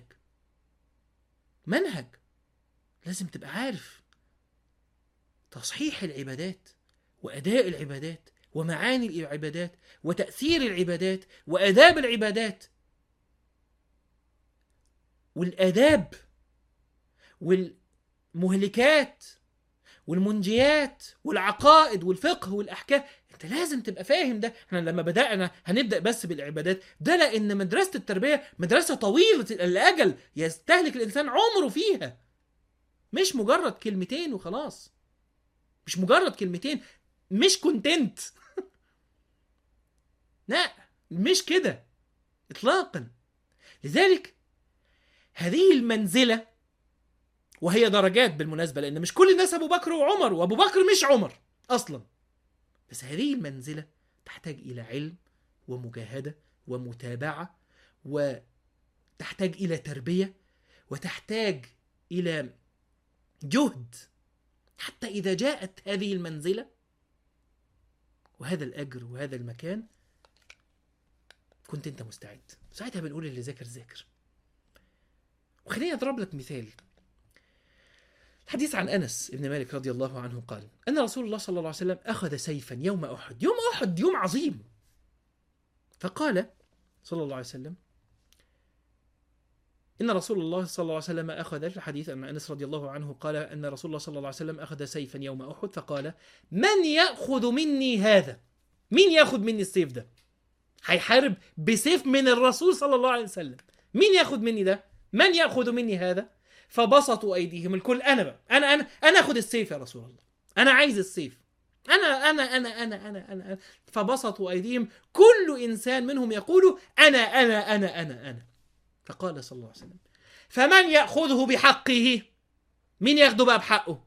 منهج لازم تبقى عارف تصحيح العبادات واداء العبادات ومعاني العبادات وتاثير العبادات واداب العبادات والاداب والمهلكات والمنجيات والعقائد والفقه والاحكام انت لازم تبقى فاهم ده احنا لما بدانا هنبدا بس بالعبادات ده لان مدرسه التربيه مدرسه طويله الاجل يستهلك الانسان عمره فيها مش مجرد كلمتين وخلاص مش مجرد كلمتين مش كونتنت لا مش كده اطلاقا لذلك هذه المنزله وهي درجات بالمناسبه لان مش كل الناس ابو بكر وعمر وابو بكر مش عمر اصلا بس هذه المنزله تحتاج الى علم ومجاهده ومتابعه وتحتاج الى تربيه وتحتاج الى جهد حتى اذا جاءت هذه المنزله وهذا الاجر وهذا المكان كنت انت مستعد ساعتها بنقول اللي ذاكر ذاكر وخليني اضرب لك مثال حديث عن انس بن مالك رضي الله عنه قال ان رسول الله صلى الله عليه وسلم اخذ سيفا يوم احد يوم احد يوم عظيم فقال صلى الله عليه وسلم إن رسول الله صلى الله عليه وسلم أخذ الحديث أن أنس رضي الله عنه قال أن رسول الله صلى الله عليه وسلم أخذ سيفا يوم أحد فقال من يأخذ مني هذا مين يأخذ مني السيف ده هيحارب بسيف من الرسول صلى الله عليه وسلم مين يأخذ مني ده من يأخذ مني هذا فبسطوا أيديهم الكل أنا بقى أنا أنا أنا أخذ السيف يا رسول الله أنا عايز السيف أنا أنا أنا أنا أنا أنا, أنا. فبسطوا أيديهم كل إنسان منهم يقول أنا أنا أنا أنا أنا فقال صلى الله عليه وسلم فمن يأخذه بحقه مين ياخده بقى بحقه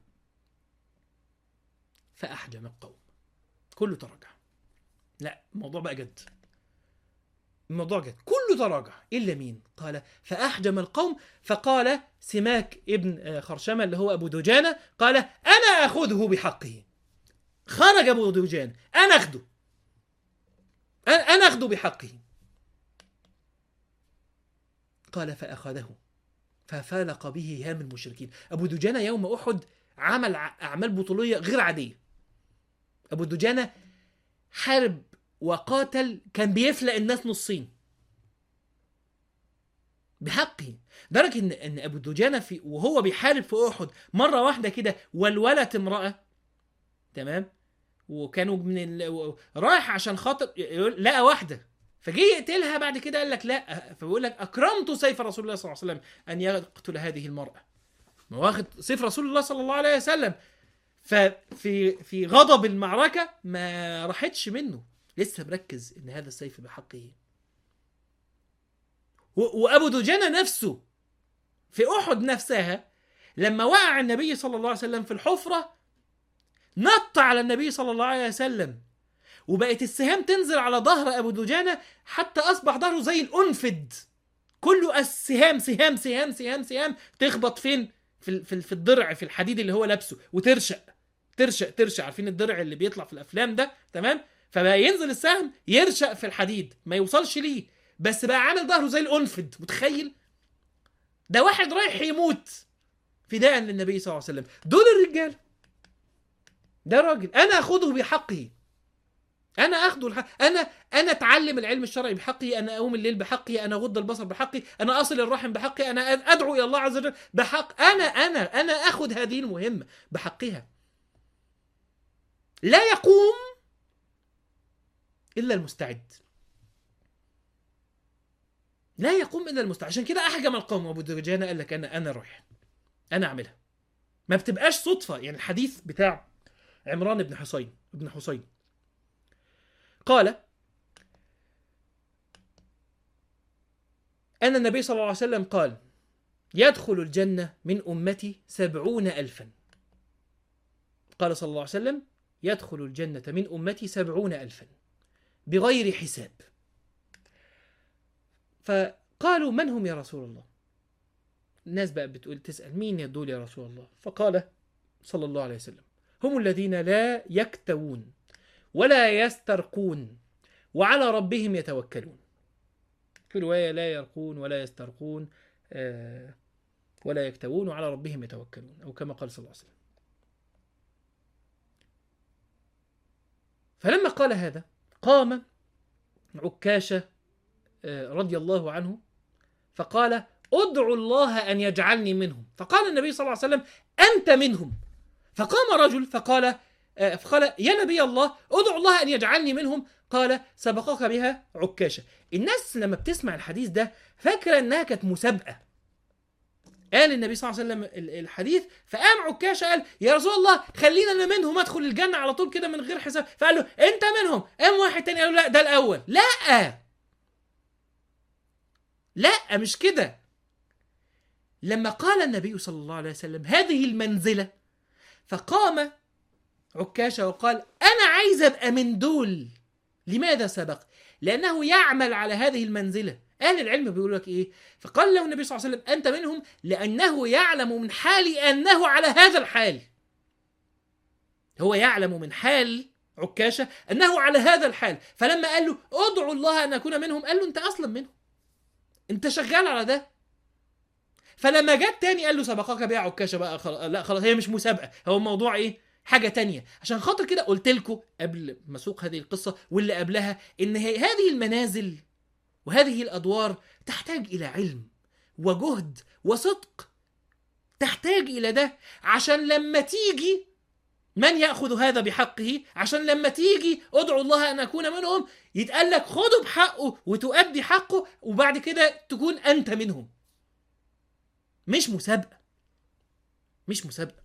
فأحجم القوم كله تراجع لا الموضوع بقى جد الموضوع جد كله تراجع إلا مين قال فأحجم القوم فقال سماك ابن خرشمة اللي هو أبو دجانة قال أنا أخذه بحقه خرج أبو دجانة أنا أخده أنا أخده بحقه قال فأخذه ففالق به هام المشركين أبو دجانة يوم أحد عمل أعمال بطولية غير عادية أبو دجانة حارب وقاتل كان بيفلق الناس نصين بحقه درجة إن إن أبو دجانة في وهو بيحارب في أحد مرة واحدة كده ولولت امرأة تمام وكانوا من ال... رايح عشان خاطر لقى واحدة فجه يقتلها بعد كده قال لك لا فبيقول لك اكرمت سيف رسول الله صلى الله عليه وسلم ان يقتل هذه المراه ما واخد سيف رسول الله صلى الله عليه وسلم ففي في غضب المعركه ما راحتش منه لسه مركز ان هذا السيف بحقه و- وابو دجانه نفسه في احد نفسها لما وقع النبي صلى الله عليه وسلم في الحفره نط على النبي صلى الله عليه وسلم وبقت السهام تنزل على ظهر ابو دجانه حتى اصبح ظهره زي الانفد كله السهام سهام سهام سهام سهام تخبط فين في ال- في ال- في الضرع في الحديد اللي هو لابسه وترشق ترشق ترشق عارفين الضرع اللي بيطلع في الافلام ده تمام فبقى ينزل السهم يرشق في الحديد ما يوصلش ليه بس بقى عامل ظهره زي الانفد متخيل ده واحد رايح يموت فداء للنبي صلى الله عليه وسلم دول الرجال ده راجل انا اخذه بحقه انا اخده الحق انا انا اتعلم العلم الشرعي بحقي انا اقوم الليل بحقي انا اغض البصر بحقي انا اصل الرحم بحقي انا ادعو الى الله عز وجل بحق انا انا انا اخذ هذه المهمه بحقها لا يقوم الا المستعد لا يقوم الا المستعد عشان كده احجم القوم ابو دجانه قال لك انا انا رايح انا اعملها ما بتبقاش صدفه يعني الحديث بتاع عمران بن حسين ابن حسين قال أن النبي صلى الله عليه وسلم قال يدخل الجنة من أمتي سبعون ألفا قال صلى الله عليه وسلم يدخل الجنة من أمتي سبعون ألفا بغير حساب فقالوا من هم يا رسول الله الناس بقى بتقول تسأل مين يدول يا رسول الله فقال صلى الله عليه وسلم هم الذين لا يكتوون ولا يسترقون وعلى ربهم يتوكلون في رواية لا يرقون ولا يسترقون آه، ولا يكتوون وعلى ربهم يتوكلون أو كما قال صلى الله عليه وسلم فلما قال هذا قام عكاشة آه، رضي الله عنه فقال ادعوا الله أن يجعلني منهم فقال النبي صلى الله عليه وسلم أنت منهم فقام رجل فقال آه، فقال يا نبي الله ادعو الله ان يجعلني منهم قال سبقك بها عكاشه الناس لما بتسمع الحديث ده فاكره انها كانت مسابقه قال النبي صلى الله عليه وسلم ال- الحديث فقام عكاشه قال يا رسول الله خلينا انا منهم ادخل الجنه على طول كده من غير حساب فقال له انت منهم قام واحد تاني قال له لا ده الاول لا لا مش كده لما قال النبي صلى الله عليه وسلم هذه المنزله فقام عكاشة وقال أنا عايز أبقى من دول لماذا سبق؟ لأنه يعمل على هذه المنزلة أهل العلم بيقول لك إيه؟ فقال له النبي صلى الله عليه وسلم أنت منهم لأنه يعلم من حالي أنه على هذا الحال هو يعلم من حال عكاشه انه على هذا الحال فلما قال له ادعوا الله ان اكون منهم قال له انت اصلا منهم انت شغال على ده فلما جت تاني قال له سبقك بيع عكاشه بقى خلاص لا خلاص هي مش مسابقه هو الموضوع ايه حاجه تانية عشان خاطر كده قلت لكم قبل ما اسوق هذه القصه واللي قبلها ان هي هذه المنازل وهذه الادوار تحتاج الى علم وجهد وصدق تحتاج الى ده عشان لما تيجي من ياخذ هذا بحقه عشان لما تيجي ادعو الله ان اكون منهم يتقال لك خده بحقه وتؤدي حقه وبعد كده تكون انت منهم مش مسابقه مش مسابقه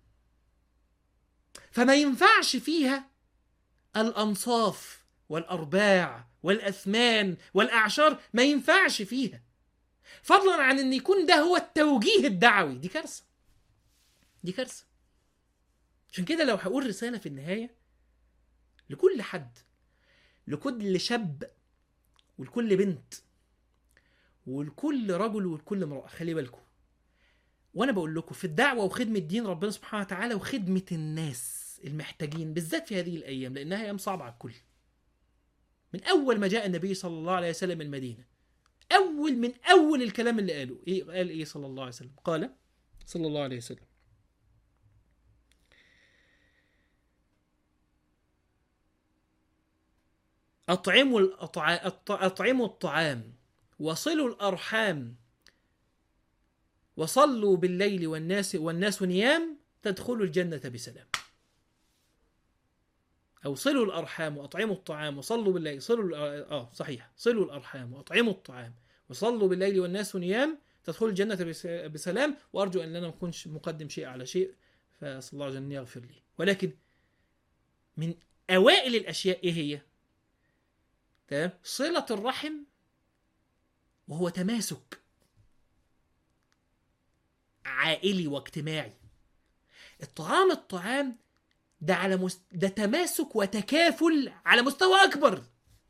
فما ينفعش فيها الانصاف والارباع والاثمان والاعشار ما ينفعش فيها فضلا عن ان يكون ده هو التوجيه الدعوي دي كارثه دي كارثه عشان كده لو هقول رساله في النهايه لكل حد لكل شاب ولكل بنت ولكل رجل ولكل امراه خلي بالكم وانا بقول لكم في الدعوه وخدمه دين ربنا سبحانه وتعالى وخدمه الناس المحتاجين بالذات في هذه الايام لانها ايام صعبه على الكل من اول ما جاء النبي صلى الله عليه وسلم المدينه اول من اول الكلام اللي قاله ايه قال ايه صلى الله عليه وسلم قال صلى الله عليه وسلم أطعموا الأطع... أطعموا الطعام وصلوا الأرحام وصلوا بالليل والناس والناس نيام تدخلوا الجنة بسلام أو صلوا الأرحام وأطعموا الطعام وصلوا بالليل صلوا آه صحيح صلوا الأرحام وأطعموا الطعام وصلوا بالليل والناس نيام تدخلوا الجنة بس- بسلام وأرجو أن لا نكونش مقدم شيء على شيء فأسأل الله جل أن يغفر لي ولكن من أوائل الأشياء إيه هي؟ تمام صلة الرحم وهو تماسك عائلي واجتماعي الطعام الطعام ده على مست... ده تماسك وتكافل على مستوى اكبر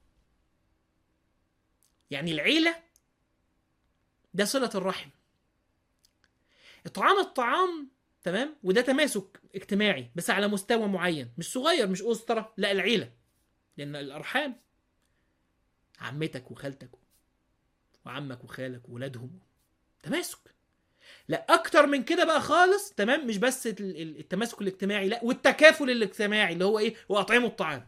يعني العيله ده صله الرحم اطعام الطعام تمام وده تماسك اجتماعي بس على مستوى معين مش صغير مش اسره لا العيله لان الارحام عمتك وخالتك وعمك وخالك وولادهم تماسك لا اكتر من كده بقى خالص تمام مش بس ال- ال- التماسك الاجتماعي لا والتكافل الاجتماعي اللي هو ايه واطعموا الطعام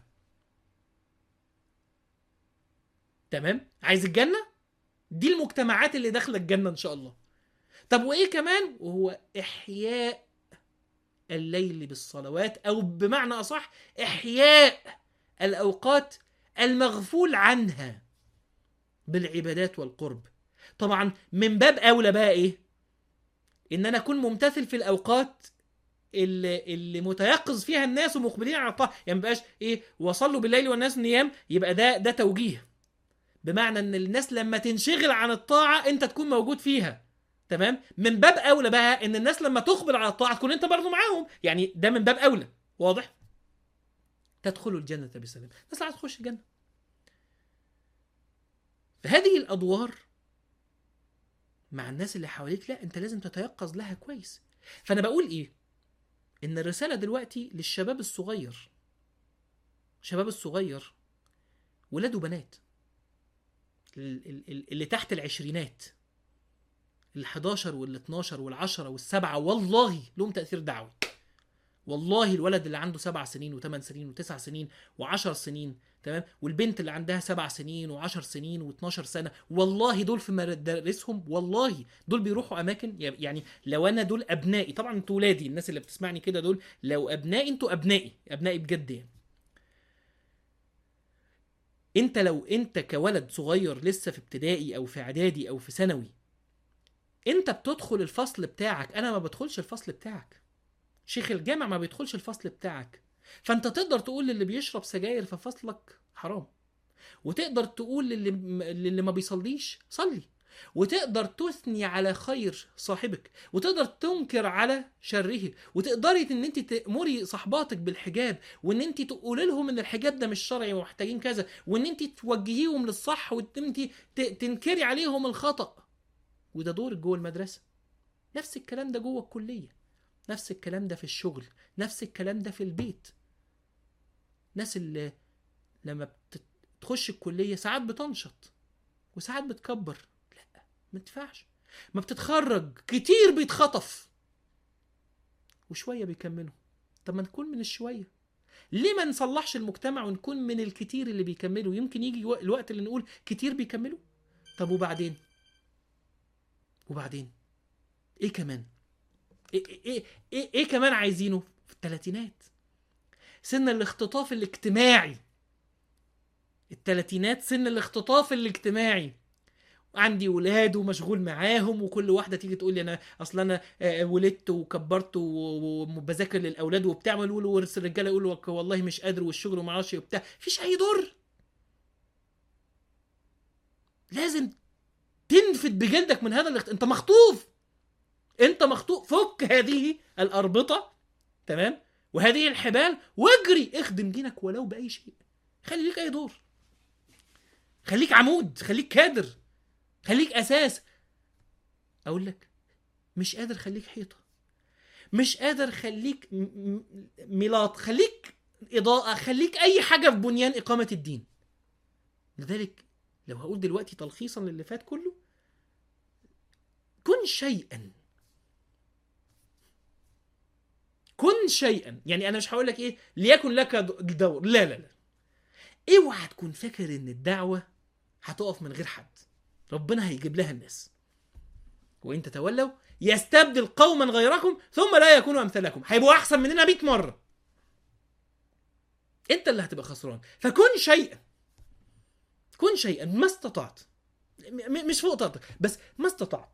تمام عايز الجنه دي المجتمعات اللي داخله الجنه ان شاء الله طب وايه كمان وهو احياء الليل بالصلوات او بمعنى اصح احياء الاوقات المغفول عنها بالعبادات والقرب طبعا من باب اولى بقى ايه ان انا اكون ممتثل في الاوقات اللي, اللي متيقظ فيها الناس ومقبلين على الطاعه يعني ما بقاش ايه وصلوا بالليل والناس نيام يبقى ده ده توجيه بمعنى ان الناس لما تنشغل عن الطاعه انت تكون موجود فيها تمام من باب اولى بقى ان الناس لما تقبل على الطاعه تكون انت برضه معاهم يعني ده من باب اولى واضح تدخلوا الجنه بسلام الناس عايزه تخش الجنه فهذه الادوار مع الناس اللي حواليك لا انت لازم تتيقظ لها كويس فانا بقول ايه ان الرساله دلوقتي للشباب الصغير الشباب الصغير ولاد وبنات ال- ال- ال- اللي تحت العشرينات ال 11 وال 12 وال 10 والسبعه والله لهم تاثير دعوي والله الولد اللي عنده سبع سنين وثمان سنين وتسع سنين وعشر سنين تمام والبنت اللي عندها سبع سنين وعشر سنين و12 سنه والله دول في مدارسهم والله دول بيروحوا اماكن يعني لو انا دول ابنائي طبعا انتوا ولادي الناس اللي بتسمعني كده دول لو ابنائي انتوا ابنائي ابنائي بجد يعني انت لو انت كولد صغير لسه في ابتدائي او في اعدادي او في ثانوي انت بتدخل الفصل بتاعك انا ما بدخلش الفصل بتاعك شيخ الجامع ما بيدخلش الفصل بتاعك فانت تقدر تقول للي بيشرب سجاير في فصلك حرام وتقدر تقول للي, للي ما بيصليش صلي وتقدر تثني على خير صاحبك وتقدر تنكر على شره وتقدري ان انت تامري صحباتك بالحجاب وان انت تقولي لهم ان الحجاب ده مش شرعي ومحتاجين كذا وان انت توجهيهم للصح وان انت ت- تنكري عليهم الخطا وده دورك جوه المدرسه نفس الكلام ده جوه الكليه نفس الكلام ده في الشغل نفس الكلام ده في البيت الناس اللي لما بت- تخش الكليه ساعات بتنشط وساعات بتكبر لا ما تنفعش ما بتتخرج كتير بيتخطف وشويه بيكملوا طب ما نكون من الشويه ليه ما نصلحش المجتمع ونكون من الكتير اللي بيكملوا يمكن يجي الو- الوقت اللي نقول كتير بيكملوا طب وبعدين وبعدين ايه كمان ايه ايه ايه, إيه كمان عايزينه في الثلاثينات سن الاختطاف الاجتماعي الثلاثينات سن الاختطاف الاجتماعي عندي ولاد ومشغول معاهم وكل واحده تيجي تقول لي انا اصل انا آه، ولدت وكبرت و- وبذاكر للاولاد وبتاع يقولوا ورث الرجاله يقولوا لك والله مش قادر والشغل وما اعرفش وبتاع مفيش اي ضر لازم تنفد بجلدك من هذا الاخت... انت مخطوف انت مخطوف فك هذه الاربطه تمام وهذه الحبال واجري اخدم دينك ولو باي شيء خلي ليك اي دور خليك عمود خليك كادر خليك اساس اقول لك مش قادر خليك حيطه مش قادر خليك م- م- ميلاط خليك اضاءه خليك اي حاجه في بنيان اقامه الدين لذلك لو هقول دلوقتي تلخيصا للي فات كله كن شيئا كن شيئا يعني انا مش هقول لك ايه ليكن لك د- دور لا لا لا اوعى تكون فاكر ان الدعوه هتقف من غير حد ربنا هيجيب لها الناس وان تتولوا يستبدل قوما غيركم ثم لا يكونوا امثالكم هيبقوا احسن مننا 100 مره انت اللي هتبقى خسران فكن شيئا كن شيئا ما استطعت م- م- مش فوق طاقتك بس ما استطعت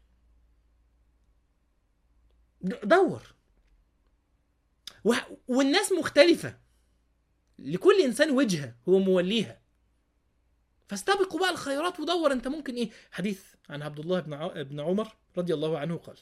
د- دور و... والناس مختلفة لكل إنسان وجهة هو موليها فاستبقوا بقى الخيرات ودور أنت ممكن إيه حديث عن عبد الله بن, ع... بن عمر رضي الله عنه قال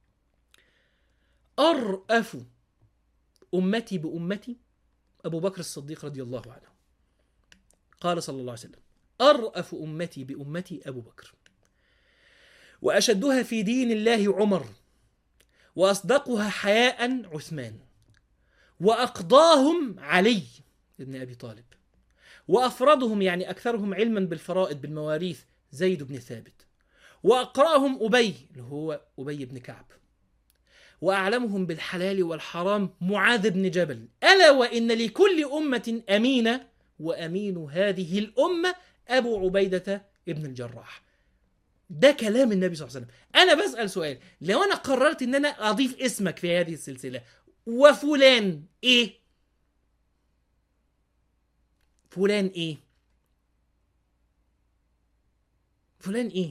أرأف أمتي بأمتي أبو بكر الصديق رضي الله عنه قال صلى الله عليه وسلم أرأف أمتي بأمتي أبو بكر وأشدها في دين الله عمر وأصدقها حياء عثمان وأقضاهم علي ابن أبي طالب وأفرضهم يعني أكثرهم علما بالفرائض بالمواريث زيد بن ثابت وأقرأهم أبي اللي هو أبي بن كعب وأعلمهم بالحلال والحرام معاذ بن جبل ألا وإن لكل أمة أمينة وأمين هذه الأمة أبو عبيدة ابن الجراح ده كلام النبي صلى الله عليه وسلم أنا بسأل سؤال لو أنا قررت إن أنا أضيف اسمك في هذه السلسلة وفلان إيه فلان إيه فلان إيه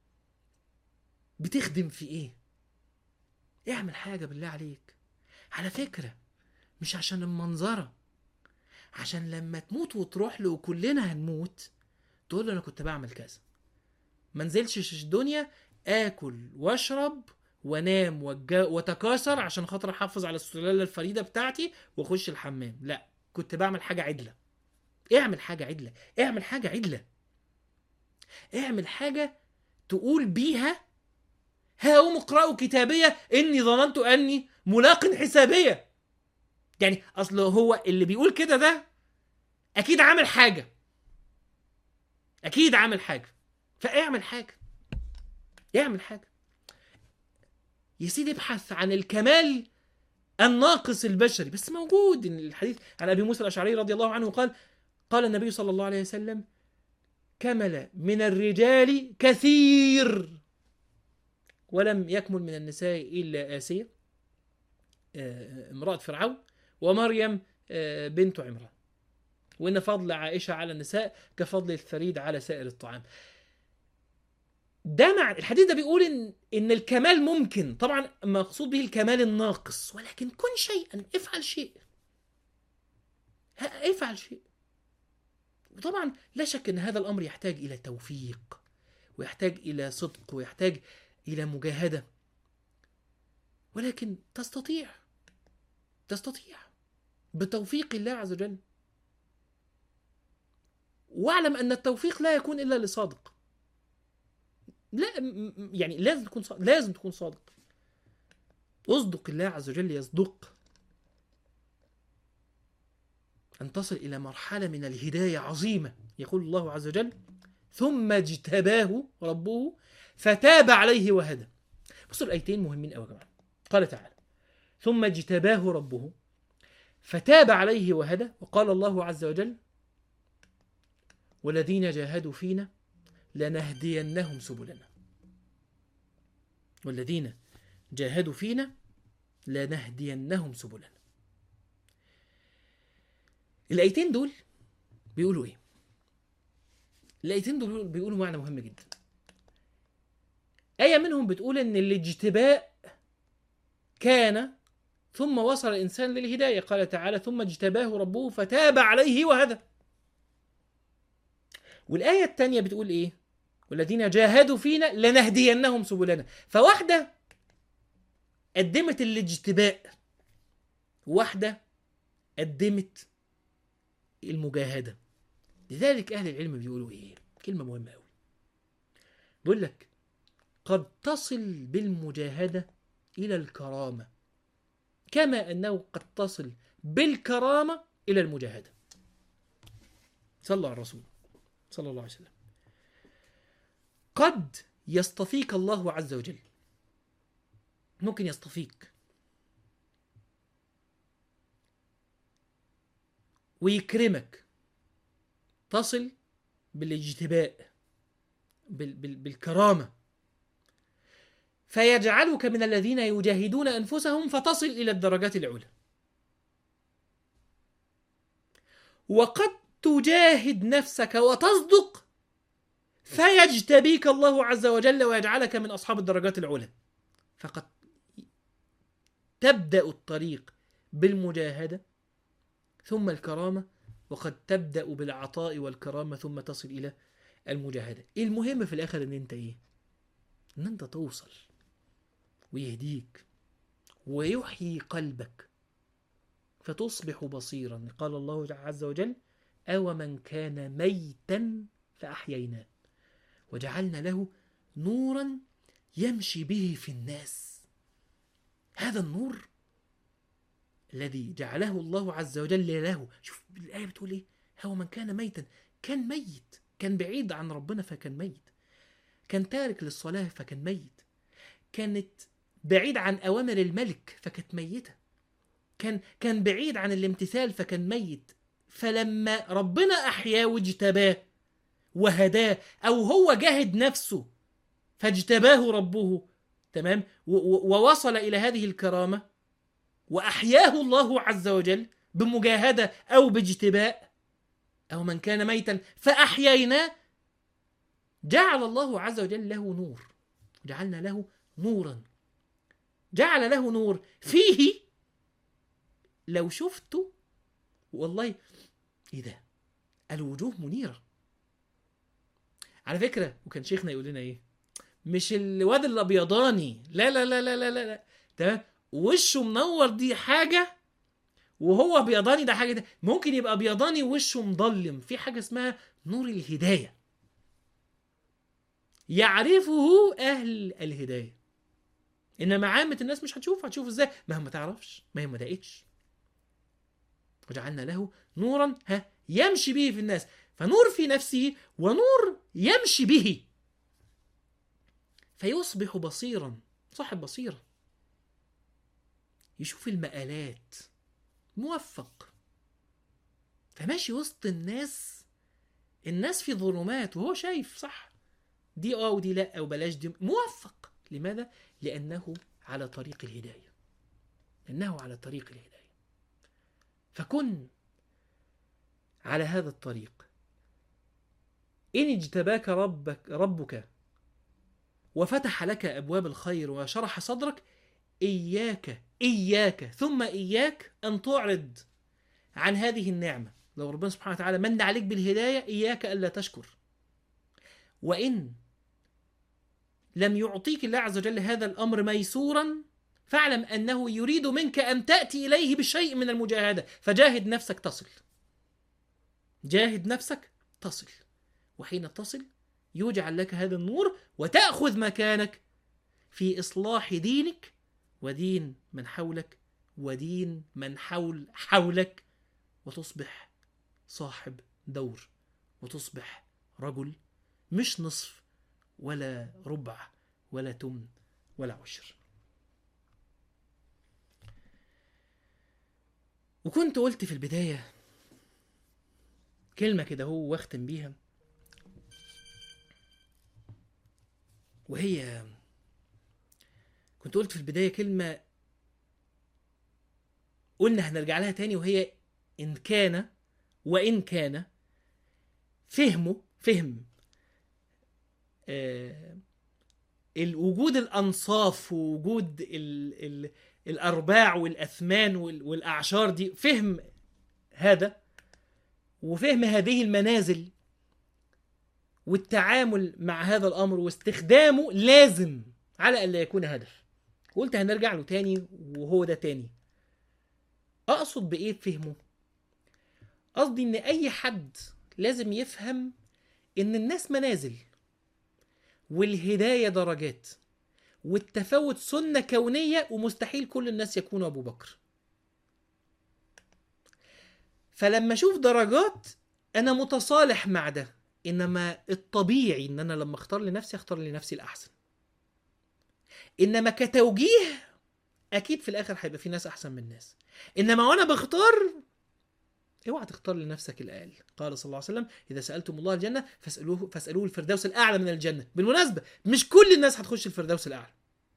بتخدم في إيه اعمل حاجة بالله عليك على فكرة مش عشان المنظرة عشان لما تموت وتروح له وكلنا هنموت تقول له انا كنت بعمل كذا ما نزلش الدنيا اكل واشرب وانام واتجا- واتكاثر عشان خاطر احافظ على السلاله الفريده بتاعتي واخش الحمام لا كنت بعمل حاجه عدله اعمل حاجه عدله اعمل حاجه عدله اعمل حاجه تقول بيها هاؤم اقرأوا كتابية إني ظننت أني ملاق حسابية يعني أصل هو اللي بيقول كده ده أكيد عامل حاجة أكيد عامل حاجة فاعمل حاجة اعمل حاجة يا سيدي ابحث عن الكمال الناقص البشري بس موجود إن الحديث عن أبي موسى الأشعري رضي الله عنه قال قال النبي صلى الله عليه وسلم كمل من الرجال كثير ولم يكمل من النساء إلا آسية آه، امرأة فرعون ومريم آه، بنت عمران وإن فضل عائشة على النساء كفضل الثريد على سائر الطعام ده مع الحديث ده بيقول ان ان الكمال ممكن طبعا مقصود به الكمال الناقص ولكن كن شيئا افعل شيء ها- افعل شيء وطبعا لا شك ان هذا الامر يحتاج الى توفيق ويحتاج الى صدق ويحتاج الى مجاهده ولكن تستطيع تستطيع بتوفيق الله عز وجل واعلم ان التوفيق لا يكون الا لصادق لا م- م- يعني لازم تكون صادق لازم تكون صادق اصدق الله عز وجل يصدق أن تصل إلى مرحلة من الهداية عظيمة يقول الله عز وجل ثم اجتباه ربه فتاب عليه وهدى بصوا الآيتين مهمين قوي يا جماعة قال تعالى ثم اجتباه ربه فتاب عليه وهدى وقال الله عز وجل والذين جاهدوا فينا لنهدينهم سبلنا والذين جاهدوا فينا لنهدينهم سبلنا الآيتين دول بيقولوا إيه؟ الآيتين دول بيقولوا معنى مهم جدا آية منهم بتقول إن الاجتباء كان ثم وصل الإنسان للهداية قال تعالى ثم اجتباه ربه فتاب عليه وهدى والآية الثانية بتقول إيه؟ والذين جاهدوا فينا لنهدينهم سبلنا فواحدة قدمت الاجتباء واحدة قدمت المجاهدة لذلك أهل العلم بيقولوا إيه؟ كلمة مهمة أوي بيقول لك قد تصل بالمجاهدة إلى الكرامة كما أنه قد تصل بالكرامة إلى المجاهدة صلى على الرسول صلى الله عليه وسلم قد يصطفيك الله عز وجل ممكن يصطفيك ويكرمك تصل بالاجتباء بال بال بالكرامة فيجعلك من الذين يجاهدون أنفسهم فتصل إلى الدرجات العلى وقد تجاهد نفسك وتصدق فيجتبيك الله عز وجل ويجعلك من أصحاب الدرجات العلى فقد تبدأ الطريق بالمجاهدة ثم الكرامة وقد تبدأ بالعطاء والكرامة ثم تصل إلى المجاهدة المهم في الآخر أن أنت إيه أن أنت توصل ويهديك ويحيي قلبك فتصبح بصيرا قال الله عز وجل أو من كان ميتا فأحييناه وجعلنا له نورا يمشي به في الناس هذا النور الذي جعله الله عز وجل له شوف الآية بتقول إيه هو من كان ميتا كان ميت كان بعيد عن ربنا فكان ميت كان تارك للصلاة فكان ميت كانت بعيد عن أوامر الملك فكانت ميتة كان كان بعيد عن الامتثال فكان ميت فلما ربنا أحياه واجتباه وهداه أو هو جاهد نفسه فاجتباه ربه تمام ووصل إلى هذه الكرامة وأحياه الله عز وجل بمجاهدة أو باجتباء أو من كان ميتا فأحييناه جعل الله عز وجل له نور جعلنا له نورا جعل له نور فيه لو شفته والله ايه ده الوجوه منيره على فكره وكان شيخنا يقول لنا ايه مش الواد الابيضاني لا لا لا لا لا لا, لا. تمام وشه منور دي حاجه وهو ابيضاني ده حاجه ده ممكن يبقى ابيضاني وشه مضلم في حاجه اسمها نور الهدايه يعرفه اهل الهدايه انما عامه الناس مش هتشوف هتشوف ازاي ما هي ما تعرفش ما هي ما دقتش وجعلنا له نورا ها يمشي به في الناس فنور في نفسه ونور يمشي به فيصبح بصيرا صاحب بصيره يشوف المآلات موفق فماشي وسط الناس الناس في ظلمات وهو شايف صح دي اه ودي لا وبلاش دي موفق لماذا؟ لأنه على طريق الهداية لأنه على طريق الهداية فكن على هذا الطريق إن اجتباك ربك ربك وفتح لك أبواب الخير وشرح صدرك إياك إياك ثم إياك أن تعرض عن هذه النعمة لو ربنا سبحانه وتعالى من عليك بالهداية إياك ألا تشكر وإن لم يعطيك الله عز وجل هذا الأمر ميسورا فاعلم أنه يريد منك أن تأتي إليه بشيء من المجاهدة فجاهد نفسك تصل جاهد نفسك تصل وحين تصل يجعل لك هذا النور وتأخذ مكانك في إصلاح دينك ودين من حولك ودين من حول حولك وتصبح صاحب دور وتصبح رجل مش نصف ولا ربع ولا تمن ولا عشر وكنت قلت في البداية كلمة كده هو واختم بيها وهي كنت قلت في البداية كلمة قلنا هنرجع لها تاني وهي إن كان وإن كان فهمه فهم آه الوجود الأنصاف ووجود ال ال الأرباع والأثمان وال- والأعشار دي فهم هذا وفهم هذه المنازل والتعامل مع هذا الأمر واستخدامه لازم على ألا يكون هدف قلت هنرجع له تاني وهو ده تاني أقصد بإيه بفهمه قصدي إن أي حد لازم يفهم إن الناس منازل والهداية درجات والتفاوت سنة كونية ومستحيل كل الناس يكونوا أبو بكر فلما أشوف درجات أنا متصالح مع ده إنما الطبيعي إن أنا لما أختار لنفسي أختار لنفسي الأحسن إنما كتوجيه أكيد في الآخر هيبقى في ناس أحسن من ناس إنما وأنا بختار اوعى تختار لنفسك الاقل قال صلى الله عليه وسلم اذا سالتم الله الجنه فاسالوه فاسالوه الفردوس الاعلى من الجنه بالمناسبه مش كل الناس هتخش الفردوس الاعلى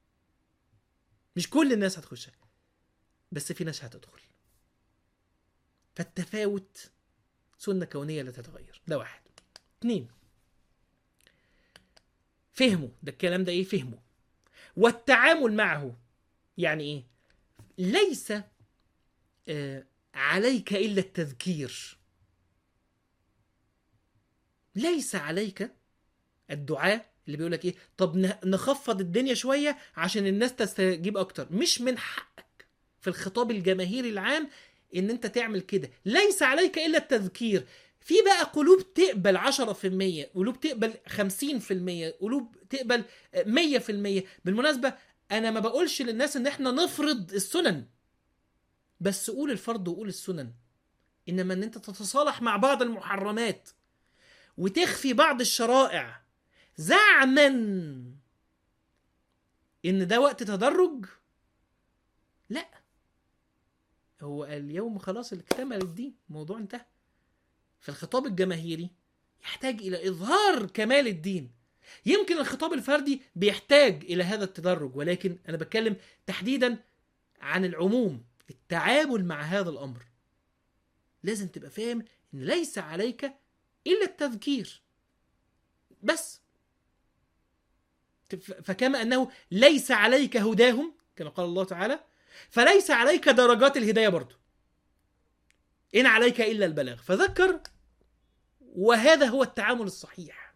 مش كل الناس هتخشها بس في ناس هتدخل فالتفاوت سنه كونيه لا تتغير ده واحد اتنين فهمه ده الكلام ده ايه فهمه والتعامل معه يعني ايه ليس آه عليك الا التذكير ليس عليك الدعاء اللي بيقول لك ايه طب ن- نخفض الدنيا شويه عشان الناس تستجيب اكتر مش من حقك في الخطاب الجماهيري العام ان انت تعمل كده ليس عليك الا التذكير في بقى قلوب تقبل 10% قلوب تقبل 50% قلوب تقبل 100% بالمناسبه انا ما بقولش للناس ان احنا نفرض السنن بس قول الفرض وقول السنن انما ان انت تتصالح مع بعض المحرمات وتخفي بعض الشرائع زعما ان ده وقت تدرج لا هو اليوم خلاص اكتمل الدين الموضوع انتهى فالخطاب الجماهيري يحتاج الى اظهار كمال الدين يمكن الخطاب الفردي بيحتاج الى هذا التدرج ولكن انا بتكلم تحديدا عن العموم التعامل مع هذا الامر لازم تبقى فاهم ان ليس عليك الا التذكير بس ف- فكما انه ليس عليك هداهم كما قال الله تعالى فليس عليك درجات الهدايه برضه ان عليك الا البلاغ فذكر وهذا هو التعامل الصحيح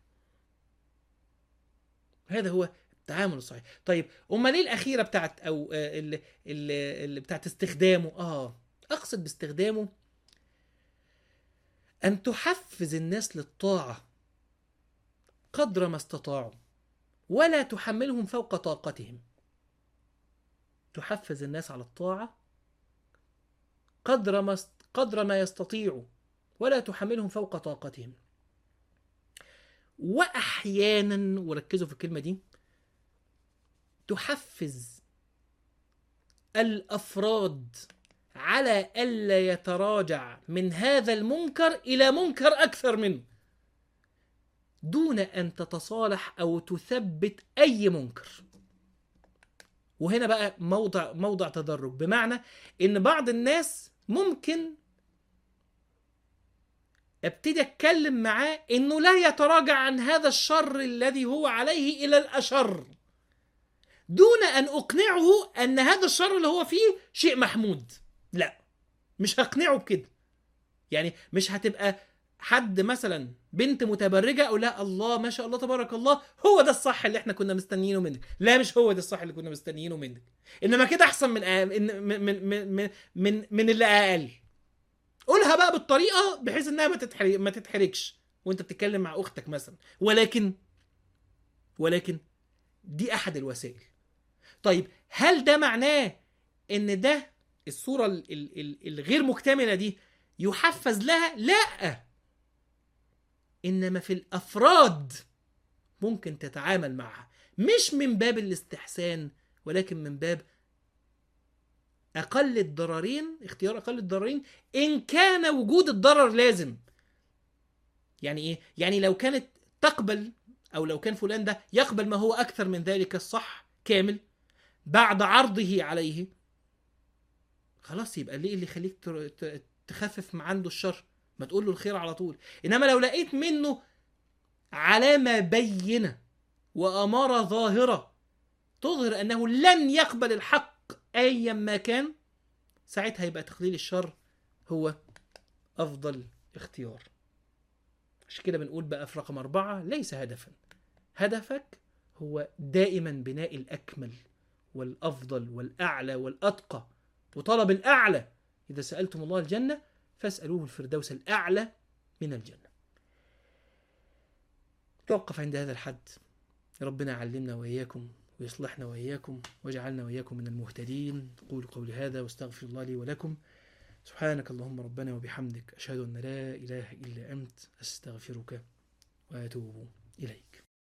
هذا هو التعامل الصحيح طيب امال ليه الاخيره بتاعت او آه، اللي, اللي, اللي بتاعت استخدامه اه اقصد باستخدامه ان تحفز الناس للطاعه قدر ما استطاعوا ولا تحملهم فوق طاقتهم تحفز الناس على الطاعه قدر ما است- قدر ما يستطيعوا ولا تحملهم فوق طاقتهم واحيانا وركزوا في الكلمه دي تحفز الافراد على الا يتراجع من هذا المنكر الى منكر اكثر منه دون ان تتصالح او تثبت اي منكر وهنا بقى موضع موضع تدرج بمعنى ان بعض الناس ممكن ابتدي اتكلم معاه انه لا يتراجع عن هذا الشر الذي هو عليه الى الاشر دون ان اقنعه ان هذا الشر اللي هو فيه شيء محمود لا مش هقنعه بكده يعني مش هتبقى حد مثلا بنت متبرجه اقول لها الله ما شاء الله تبارك الله هو ده الصح اللي احنا كنا مستنيينه منك لا مش هو ده الصح اللي كنا مستنيينه منك انما كده احسن من من من من من, من, من اللي اقل قولها بقى بالطريقه بحيث انها ما تتحرق ما تتحركش وانت بتتكلم مع اختك مثلا ولكن ولكن دي احد الوسائل طيب هل ده معناه ان ده الصوره ال- ال- ال- الغير مكتمله دي يحفز لها لا انما في الافراد ممكن تتعامل معها مش من باب الاستحسان ولكن من باب اقل الضررين اختيار اقل الضررين ان كان وجود الضرر لازم يعني ايه يعني لو كانت تقبل او لو كان فلان ده يقبل ما هو اكثر من ذلك الصح كامل بعد عرضه عليه خلاص يبقى ليه اللي يخليك تر- ت- تخفف من عنده الشر ما تقول له الخير على طول انما لو لقيت منه علامه بينه واماره ظاهره تظهر انه لن يقبل الحق ايا ما كان ساعتها يبقى تقليل الشر هو افضل اختيار عشان كده بنقول بقى في رقم أربعة ليس هدفا هدفك هو دائما بناء الأكمل والأفضل والأعلى والأتقى وطلب الأعلى إذا سألتم الله الجنة فاسألوه الفردوس الأعلى من الجنة توقف عند هذا الحد ربنا يعلمنا وإياكم ويصلحنا وإياكم واجعلنا وإياكم من المهتدين قولوا قولي هذا واستغفر الله لي ولكم سبحانك اللهم ربنا وبحمدك أشهد أن لا إله إلا أنت أستغفرك وأتوب إليك